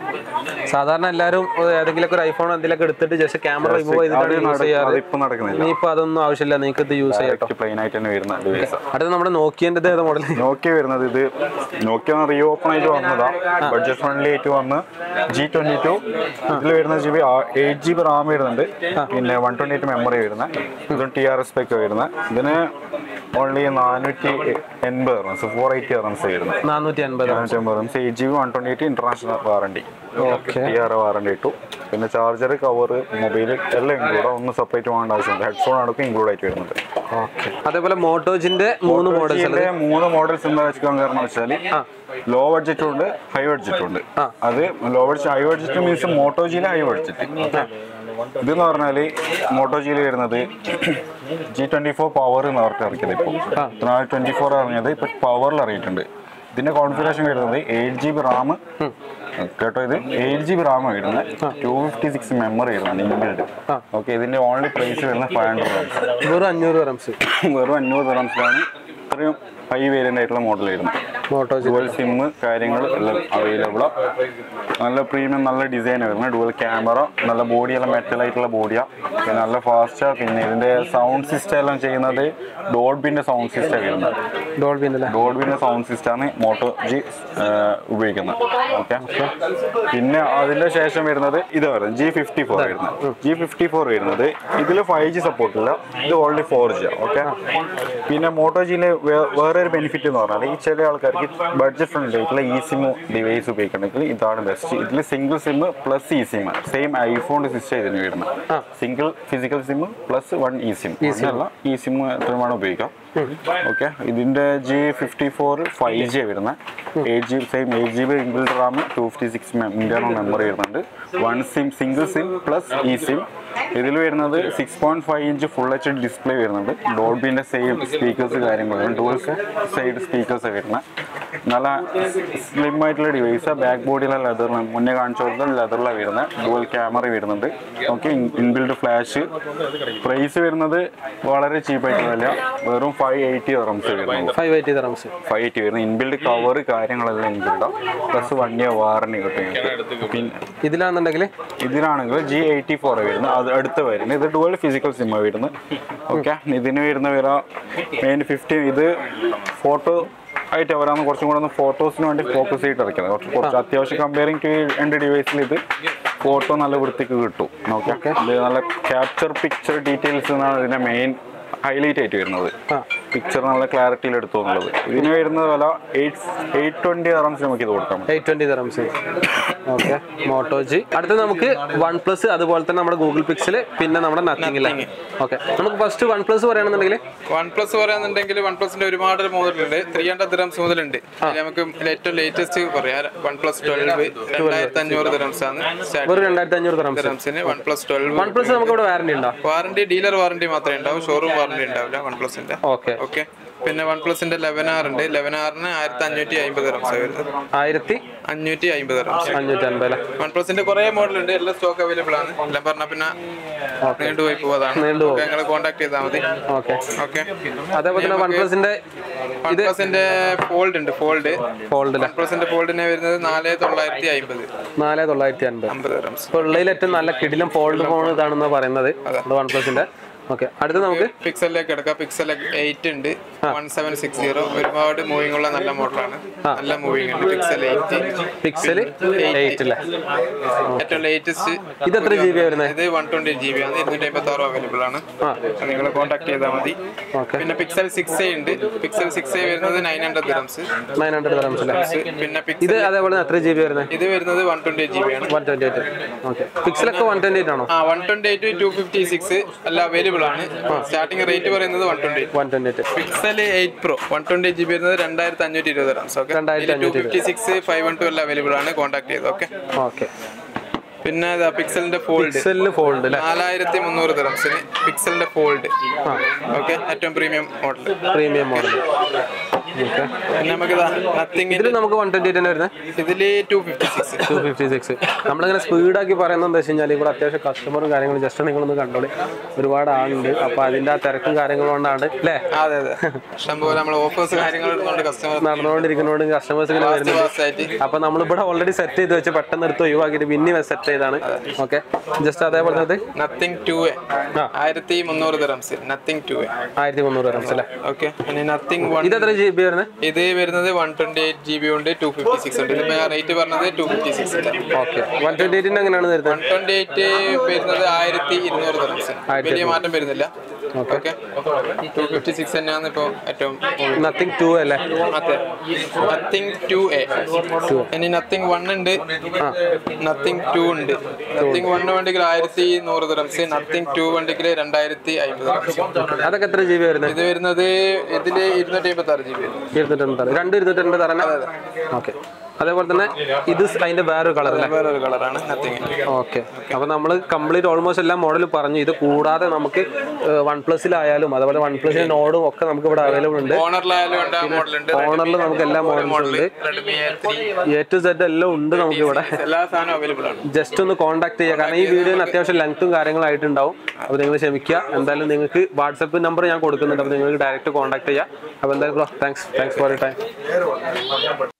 സാധാരണ എല്ലാവരും ഏതെങ്കിലും ഒരു ഐഫോൺ എന്തെങ്കിലും എടുത്തിട്ട് ജസ്റ്റ് ക്യാമറ റിമൂവ് ചെയ്തിട്ടാണ് യൂസ് ചെയ്യാറ് അതിപ്പോ നടക്കുന്നില്ല ഇനിയിപ്പോ അതൊന്നും ആവശ്യമില്ല നിങ്ങൾക്ക് ഇത് യൂസ് ചെയ്യാം കേട്ടോ പ്ലെയിൻ ആയിട്ട് തന്നെ വരുന്ന ഡിവൈസ് അടുത്ത നമ്മുടെ നോക്കിയന്റെ ഏത് മോഡൽ നോക്കിയ വരുന്നത് ഇത് നോക്കിയ റീ ഓപ്പൺ ആയിട്ട് വന്നതാ ബഡ്ജറ്റ് ഫ്രണ്ട്ലി ആയിട്ട് വന്ന് ജി ട്വന്റി ടു ഇതിൽ വരുന്ന G B eight G B RAM വരുന്നുണ്ട് പിന്നെ വൺ ട്വന്റി എയ്റ്റ് മെമ്മറി വരുന്നത് ഇതും ടി ആർ എസ് പെക്ക് വരുന്നത് ഇതിന് ഓൺലി നാനൂറ്റി എൺപത് റൺസ് ഫോർ എയ്റ്റി റൺസ് വരുന്നത് നാനൂറ്റി അൻപത് നാനൂറ്റി അമ്പത് റൺസ് eight G B one twenty eight international warranty okay T R warranty ഇട്ടു പിന്നെ ചാർജർ കവർ മൊബൈൽ എല്ലാം ഇൻക്ലൂഡ് ഒന്നും സെപ്പറേറ്റ് വാങ്ങേണ്ട ആവശ്യമില്ല ഹെഡ്ഫോൺ അടക്കം ഇൻക്ലൂഡ് ആയിട്ട് വരുന്നുണ്ട് അതേപോലെ മോട്ടോജിന്റെ മൂന്ന് മോഡൽസ് ഇതിന്റെ മൂന്ന് മോഡൽസ് എന്താ വെച്ചാൽ കാരണം വെച്ചാൽ ലോ ബഡ്ജറ്റും ഉണ്ട് ഹൈ ബഡ്ജറ്റും ഉണ്ട് അത് low budget high budget means മോട്ടോജിയിലെ ഹൈ ബഡ്ജറ്റ് ഇതെന്ന് പറഞ്ഞാല് മോട്ടോജിയിൽ വരുന്നത് ജി ട്വന്റി ഫോർ പവർ എന്ന് പറഞ്ഞിട്ട് ഇറക്കിയത് ഇപ്പോൾ ട്വന്റി ഫോർ ഇറങ്ങിയത് ഇപ്പൊ പവറിൽ ഇറങ്ങിയിട്ടുണ്ട് ഇതിന്റെ കോൺഫിഗറേഷൻ വരുന്നത് എയ്റ്റ് ജി ബി റാം കേട്ടോ ഇത് എയ്റ്റ് ജി ബി റാം വരുന്നത് ടു ഫിഫ്റ്റി സിക്സ് മെമ്മറി വരുന്നത് ഇൻബിൽഡ് ഓക്കെ ഇതിന്റെ ഓൺലി പ്രൈസ് വരുന്നത് ഫൈവ് ഹൺഡ്രഡ് വെറും അഞ്ഞൂറ് റംസ് വെറും അഞ്ഞൂറ് ദിറംസിലാണ് ഇത്രയും ഹൈ വേരിയന്റ് ആയിട്ടുള്ള മോഡൽ വരുന്നത് മോട്ടോജി ഡുവൽ സിം കാര്യങ്ങൾ എല്ലാം അവൈലബിൾ നല്ല പ്രീമിയം നല്ല ഡിസൈൻ വരുന്നത് ഡുവൽ ക്യാമറ നല്ല ബോഡി എല്ലാം മെറ്റൽ ആയിട്ടുള്ള ബോഡിയാ പിന്നെ നല്ല ഫാസ്റ്റാ പിന്നെ ഇതിന്റെ സൗണ്ട് സിസ്റ്റം എല്ലാം ചെയ്യുന്നത് ഡോഡ്ബിന്റെ സൗണ്ട് സിസ്റ്റം വരുന്നത് ഡോൾബിന്റെ അല്ലേ ഡോഡ്ബിന്റെ സൗണ്ട് സിസ്റ്റം ആണ് മോട്ടോ ജി ഉപയോഗിക്കുന്നത് ഓക്കെ പിന്നെ അതിന്റെ ശേഷം വരുന്നത് ഇത് വരുന്നത് ജി ഫിഫ്റ്റി ഫോർ വരുന്നത് ജി ഫിഫ്റ്റി ഫോർ വരുന്നത് ഇതിൽ ഫൈവ് ജി സപ്പോർട്ട് ഇല്ല ഇത് ഓൺലി ഫോർ ജി ഓക്കെ പിന്നെ മോട്ടോ ജിയിലെ വേറെ ഒരു ബെനിഫിറ്റ് എന്ന് പറഞ്ഞാൽ ഈ ചില ആൾക്കാർക്ക് ബഡ്ജറ്റ് ഫ്രണ്ട്ലി ആയിട്ടുള്ള ഈ സിം ഡിവൈസ് ഉപയോഗിക്കണമെങ്കിൽ ഇതാണ് ബെസ്റ്റ് ഇതിൽ single SIM plus E SIM same iPhone system ഇതിന് വരുന്നത് single physical SIM plus one E SIM അല്ല ഈ സിം എത്ര വേണം ഉപയോഗിക്കാം ഓക്കെ ഇതിന്റെ G fifty four five G വരുന്നത് eight G same eight G B inbuilt RAM two fifty six internal memory വരുന്നുണ്ട് one SIM single SIM plus E SIM ഇതിൽ വരുന്നത് six point five inch full H D display വരുന്നുണ്ട് ഡോൾബിന്റെ same speakers കാര്യങ്ങളും dual side speakers വരുന്നത് നല്ല slim ആയിട്ടുള്ള device back ബോഡിയിലെ ലെതറിന് മുന്നേ കാണിച്ചു കൊടുത്ത ലെതറിലാണ് വരുന്നത് ഡുവൽ ക്യാമറ വരുന്നുണ്ട് ഓക്കെ ഇൻബിൽഡ് ഫ്ലാഷ് പ്രൈസ് വരുന്നത് വളരെ ചീപ്പായിട്ടുള്ള വെറും ഫൈവ് എയ്റ്റി റംസ് വരുന്നുള്ളൂ five eighty dirhams five eighty വരുന്നത് ഇൻബിൽഡ് കവർ കാര്യങ്ങളെല്ലാം ഇൻബിൽഡാണ് പ്ലസ് വൺ ഇയർ വാറണ്ടി കിട്ടും നിങ്ങൾക്ക്. പിന്നെ ഇതിലാണെന്നുണ്ടെങ്കിൽ ഇതിലാണെങ്കിൽ ജി എയ്റ്റി ഫോർ വരുന്നത് അത് അടുത്ത് വരുന്നത് ഇത് ഡുവൽ ഫിസിക്കൽ സിം വരുന്നത് ഓക്കെ ഇതിന് വരുന്ന വില മെയിൻ ഫിഫ്റ്റീൻ ഇത് ഫോട്ടോ ആയിട്ട് അവരാണ് കുറച്ചും കൂടെ ഒന്ന് ഫോട്ടോസിന് വേണ്ടി ഫോക്കസ് ചെയ്തിട്ട് ഇറക്കുന്നത് കുറച്ച് കുറച്ച് അത്യാവശ്യം കമ്പയറിംഗ് ടു എൻ്റെ ഡിവൈസിൽ ഇത് ഫോട്ടോ നല്ല വൃത്തിക്ക് കിട്ടും ഓക്കെ ഇത് നല്ല ക്യാപ്ചർ പിക്ചർ ഡീറ്റെയിൽസ് എന്നാണ് ഇതിൻ്റെ മെയിൻ ഹൈലൈറ്റ് ആയിട്ട് വരുന്നത് പിക്ചർ നല്ല ക്ലാരിറ്റിയിൽ എടുത്തു എന്നുള്ളത് ഇതിന് വരുന്ന വില എയ്റ്റ് എയ്റ്റ് ട്വൻറ്റി അറംസ് നമുക്ക് ഇത് കൊടുക്കാം eight twenty dirhams okay Moto G അടുത്ത നമുക്ക് വൺ പ്ലസ് അതുപോലെ തന്നെ നമ്മുടെ ഗൂഗിൾ പിക്സൽ പിന്നെ നമ്മുടെ നത്തിങ് ഇല്ല ഓക്കെ നമുക്ക് ഫസ്റ്റ് വൺ പ്ലസ് പറയുകയാണെന്നുണ്ടെങ്കിൽ വൺ പ്ലസ് പറയാന്നുണ്ടെങ്കിൽ വൺ പ്ലസിന്റെ ഒരുപാട് മോഡലുണ്ട് ത്രീ ഹൺഡ്രഡ് ദിറംസ് മുതലുണ്ട് അതിൽ നമുക്ക് ഏറ്റവും ലേറ്റസ്റ്റ് പറയാം വൺ പ്ലസ് ട്വൽവ് രണ്ടായിരത്തി അഞ്ഞൂറ് ദിറംസ് ആണ് ഒരു രണ്ടായിരത്തി അഞ്ഞൂറ് തറംസ് ദിറംസിന് one plus twelve one plus നമുക്ക് ഇവിടെ വാറണ്ടി ഉണ്ടോ വാറണ്ടി ഡീലർ വാറണ്ടി മാത്രമേ ഉണ്ടാവും ഷോറൂം വാറണ്ടി ഉണ്ടാവില്ല വൺ പ്ലസിന്റെ ഓക്കെ ഓക്കെ പിന്നെ വൺ പ്ലസിന്റെ ലെവൻ ആർ ഉണ്ട് ലെവൻ ആറിന് ആയിരത്തി അഞ്ഞൂറ്റി അമ്പത് റംസ് വരുന്നത് ആയിരത്തി അഞ്ഞൂറ്റി അമ്പത് റംസ് അഞ്ഞൂറ്റി അൻപത് അല്ലേ വൺ പ്ലസിന്റെ കുറെ മോഡൽ ഉണ്ട് എല്ലാം സ്റ്റോക്ക് അവൈലബിൾ ആണ് എല്ലാം പറഞ്ഞാൽ പിന്നെ നീണ്ടുപോയി പോവാതാണ് നീണ്ടുപോകും. നിങ്ങൾ കോൺടാക്ട് ചെയ്താൽ മതി ഓക്കെ ഓക്കെ അതേപോലെ തന്നെ വൺ പ്ലസിന്റെ വൺ പ്ലസിന്റെ ഫോൾഡ് ഉണ്ട് ഫോൾഡ് ഫോൾഡ് അല്ലേ വൺ പ്ലസിന്റെ ഫോൾഡിന് വരുന്നത് നാല് തൊള്ളായിരത്തി അമ്പത് നാല് തൊള്ളായിരത്തി അൻപത് അമ്പത് റംസ് ഇപ്പോൾ ഉള്ളതിൽ ഏറ്റവും നല്ല കിടിലം ഫോൾഡ് ഫോൺ ഇതാണെന്ന് പറയുന്നത് വൺ പ്ലസിന്റെ ഓക്കെ അടുത്ത് നമുക്ക് പിക്സലിലേക്ക് എടുക്കാം പിക്സൽ എയ്റ്റ് ഉണ്ട് വൺ സെവൻ സിക്സ് സീറോ ഒരുപാട് മൂവിംഗ് ഉള്ള നല്ല മോഡലാണ് നല്ല മൂവിംഗ് ഉണ്ട് പിക്സൽ എയ്റ്റ് പിക്സൽ എയ്റ്റ് അല്ലേ ഏറ്റവും ലേറ്റസ്റ്റ് ഇത് എത്ര ജി ബി വരുന്നത് ഇത് വൺ ട്വന്റി ജി ബി ആണ് ഇരുന്നൂറ്റി അമ്പത്തി ആറ് അവൈലബിൾ ആണ് നിങ്ങൾ കോൺടാക്ട് ചെയ്താൽ മതി ഓക്കെ പിന്നെ പിക്സൽ സിക്സ് എ ഉണ്ട് പിക്സൽ സിക്സ് എ വരുന്നത് നയൻ ഹൺഡ്രഡ് ഗ്രംസ് നയൻ ഹൺഡ്രഡ് തറംസ് അല്ലേ പിന്നെ ഇത് പിക്സൽ അതേപോലെ തന്നെ എത്ര ജി ബി വരുന്നത് ഇത് വരുന്നത് വൺ ട്വന്റി ജി ബി ആണ് വൺ ട്വന്റി എയ്റ്റ് ഓക്കെ പിക്സലൊക്കെ വൺ ട്വന്റി എയ്റ്റ് ആണോ ആ one twenty eight two fifty six എല്ലാം അവൈലബിൾ ആണ് സ്റ്റാർട്ടിംഗ് റേറ്റ് പറയുന്നത് one twenty one twenty eight pixel eight pro one twenty G B വരുന്നത് രണ്ടായിരത്തി അഞ്ഞൂറ്റി ഇരുപത് റംസ് okay two 2520. Fifty six five one two എല്ലാം അവൈലബിൾ ആണ് കോൺടാക്ട് ചെയ്ത് ഓക്കെ ഓക്കെ പിന്നെ പിക്സലിന്റെ ഫോൾഡ് പിക്സലിന് ഫോൾഡ് അല്ലേ നാലായിരത്തി മുന്നൂറ് ദിറംസിന് പിക്സലിന്റെ ഫോൾഡ് ആ ഓക്കെ ഏറ്റവും premium model premium model okay പിന്നെ നമുക്ക് നത്തിങ് ഇതിൽ നമുക്ക് വൺ ട്വന്റി എയ്റ്റ് തന്നെ വരുന്നത് ഇതില് two fifty six two fifty six നമ്മളിങ്ങനെ സ്പീഡാക്കി പറയുന്നത് എന്താ വെച്ച് കഴിഞ്ഞാൽ ഇവിടെ അത്യാവശ്യം കസ്റ്റമറും കാര്യങ്ങളും ജസ്റ്റ് നിങ്ങളൊന്ന് കണ്ടോളി ഒരുപാട് ആളുണ്ട് അപ്പൊ അതിന്റെ ആ തിരക്കും കാര്യങ്ങളും കൊണ്ടാണ് അല്ലേ അതെ അതെ ഇഷ്ടംപോലെ നമ്മൾ ഓഫേഴ്സ് കാര്യങ്ങൾ എടുത്തുകൊണ്ട് കസ്റ്റമർ നടന്നുകൊണ്ടിരിക്കുന്നതുകൊണ്ട് കസ്റ്റമേഴ്സ് ഇങ്ങനെ വരുന്നുണ്ട് ആയിട്ട് അപ്പൊ നമ്മളിവിടെ ഓൾറെഡി സെറ്റ് ചെയ്ത് വെച്ച് പെട്ടെന്ന് എടുത്ത് ഒഴിവാക്കിയിട്ട് പിന്നെ സെറ്റ് ചെയ്താണ് ഓക്കെ ജസ്റ്റ് അതേപോലെ തന്നെ നത്തിങ് ടു എ ആ. ആയിരത്തി മുന്നൂറ് ദിറംസ് നത്തിങ് ടു എ ആയിരത്തി മുന്നൂറ് റംസ് അല്ലേ ഓക്കെ പിന്നെ നത്തിങ് വൺ ഇത് എത്ര ജി ബി വരുന്നത് ഇത് വരുന്നത് one twenty eight G B ഉണ്ട് ടു ഫിഫ്റ്റി സിക്സ് ഉണ്ട് ഇതിപ്പോ റേറ്റ് പറഞ്ഞത് two fifty six okay one twenty എയ്റ്റിന് എങ്ങനെയാണ് വൺ വരുന്നത് ട്വന്റി എയ്റ്റ് വരുന്നത് ആയിരത്തി ഇരുന്നൂറ് ദിറംസ് വലിയ മാറ്റം വരുന്നില്ല ഓക്കെ ടു ഫിഫ്റ്റി സിക്സ് തന്നെയാണ് ഇപ്പോൾ ഏറ്റവും നത്തിങ് ടു അല്ലേ അതെ നത്തിങ് ടു എ ഇനി നത്തിങ് വൺ ഉണ്ട് നത്തിങ് ടു ഉണ്ട് നത്തിങ് വൺ വണ്ടിക്ക് ആയിരത്തി നൂറ് ദിറംസ് നത്തിങ് ടു വണ്ടിക്ക് രണ്ടായിരത്തി അമ്പത് ദിറംസ് അതൊക്കെ എത്ര ജി ബി വരുന്നത് ഇത് വരുന്നത് ഇതില് ഇരുന്നൂറ്റി അമ്പത്തി ആറ് ജി ബി ഇരുന്നൂറ്റമ്പത് രണ്ട് ഇരുന്നൂറ്റമ്പത് തരാൻ ഓക്കെ അതേപോലെ തന്നെ ഇത് അതിന്റെ വേറൊരു കളർ അല്ലേ വേറൊരു കളറാണ് നത്തിങ് ഓക്കെ അപ്പൊ നമ്മൾ കംപ്ലീറ്റ് ഓൾമോസ്റ്റ് എല്ലാ മോഡൽ പറഞ്ഞു ഇത് കൂടാതെ നമുക്ക് വൺ പ്ലസിലായാലും അതുപോലെ വൺ പ്ലസിന്റെ നോഡും ഒക്കെ നമുക്ക് ഇവിടെ അവൈലബിൾ ഉണ്ട് ഓണറിലായാലും ഉണ്ട് ആ മോഡലുണ്ട് ഓണറിൽ നമുക്ക് എല്ലാ മോഡൽസും ഉണ്ട് Redmi A three A two Z എല്ലാം ഉണ്ട് നമുക്ക് ഇവിടെ എല്ലാ സാധനവും അവൈലബിൾ ആണ് ജസ്റ്റ് ഒന്ന് കോൺടാക്ട് ചെയ്യുക കാരണം ഈ വീഡിയോയിൽ അത്യാവശ്യം ലെങ്ത്തും കാര്യങ്ങളായിട്ടുണ്ടാവും അപ്പോൾ നിങ്ങൾ ക്ഷമിക്കുക എന്തായാലും നിങ്ങൾക്ക് വാട്സപ്പ് നമ്പർ ഞാൻ കൊടുക്കുന്നുണ്ട് അപ്പോൾ നിങ്ങൾക്ക് ഡയറക്റ്റ് കോൺടാക്ട് ചെയ്യാം അപ്പോൾ എന്തായാലും thanks thanks for you time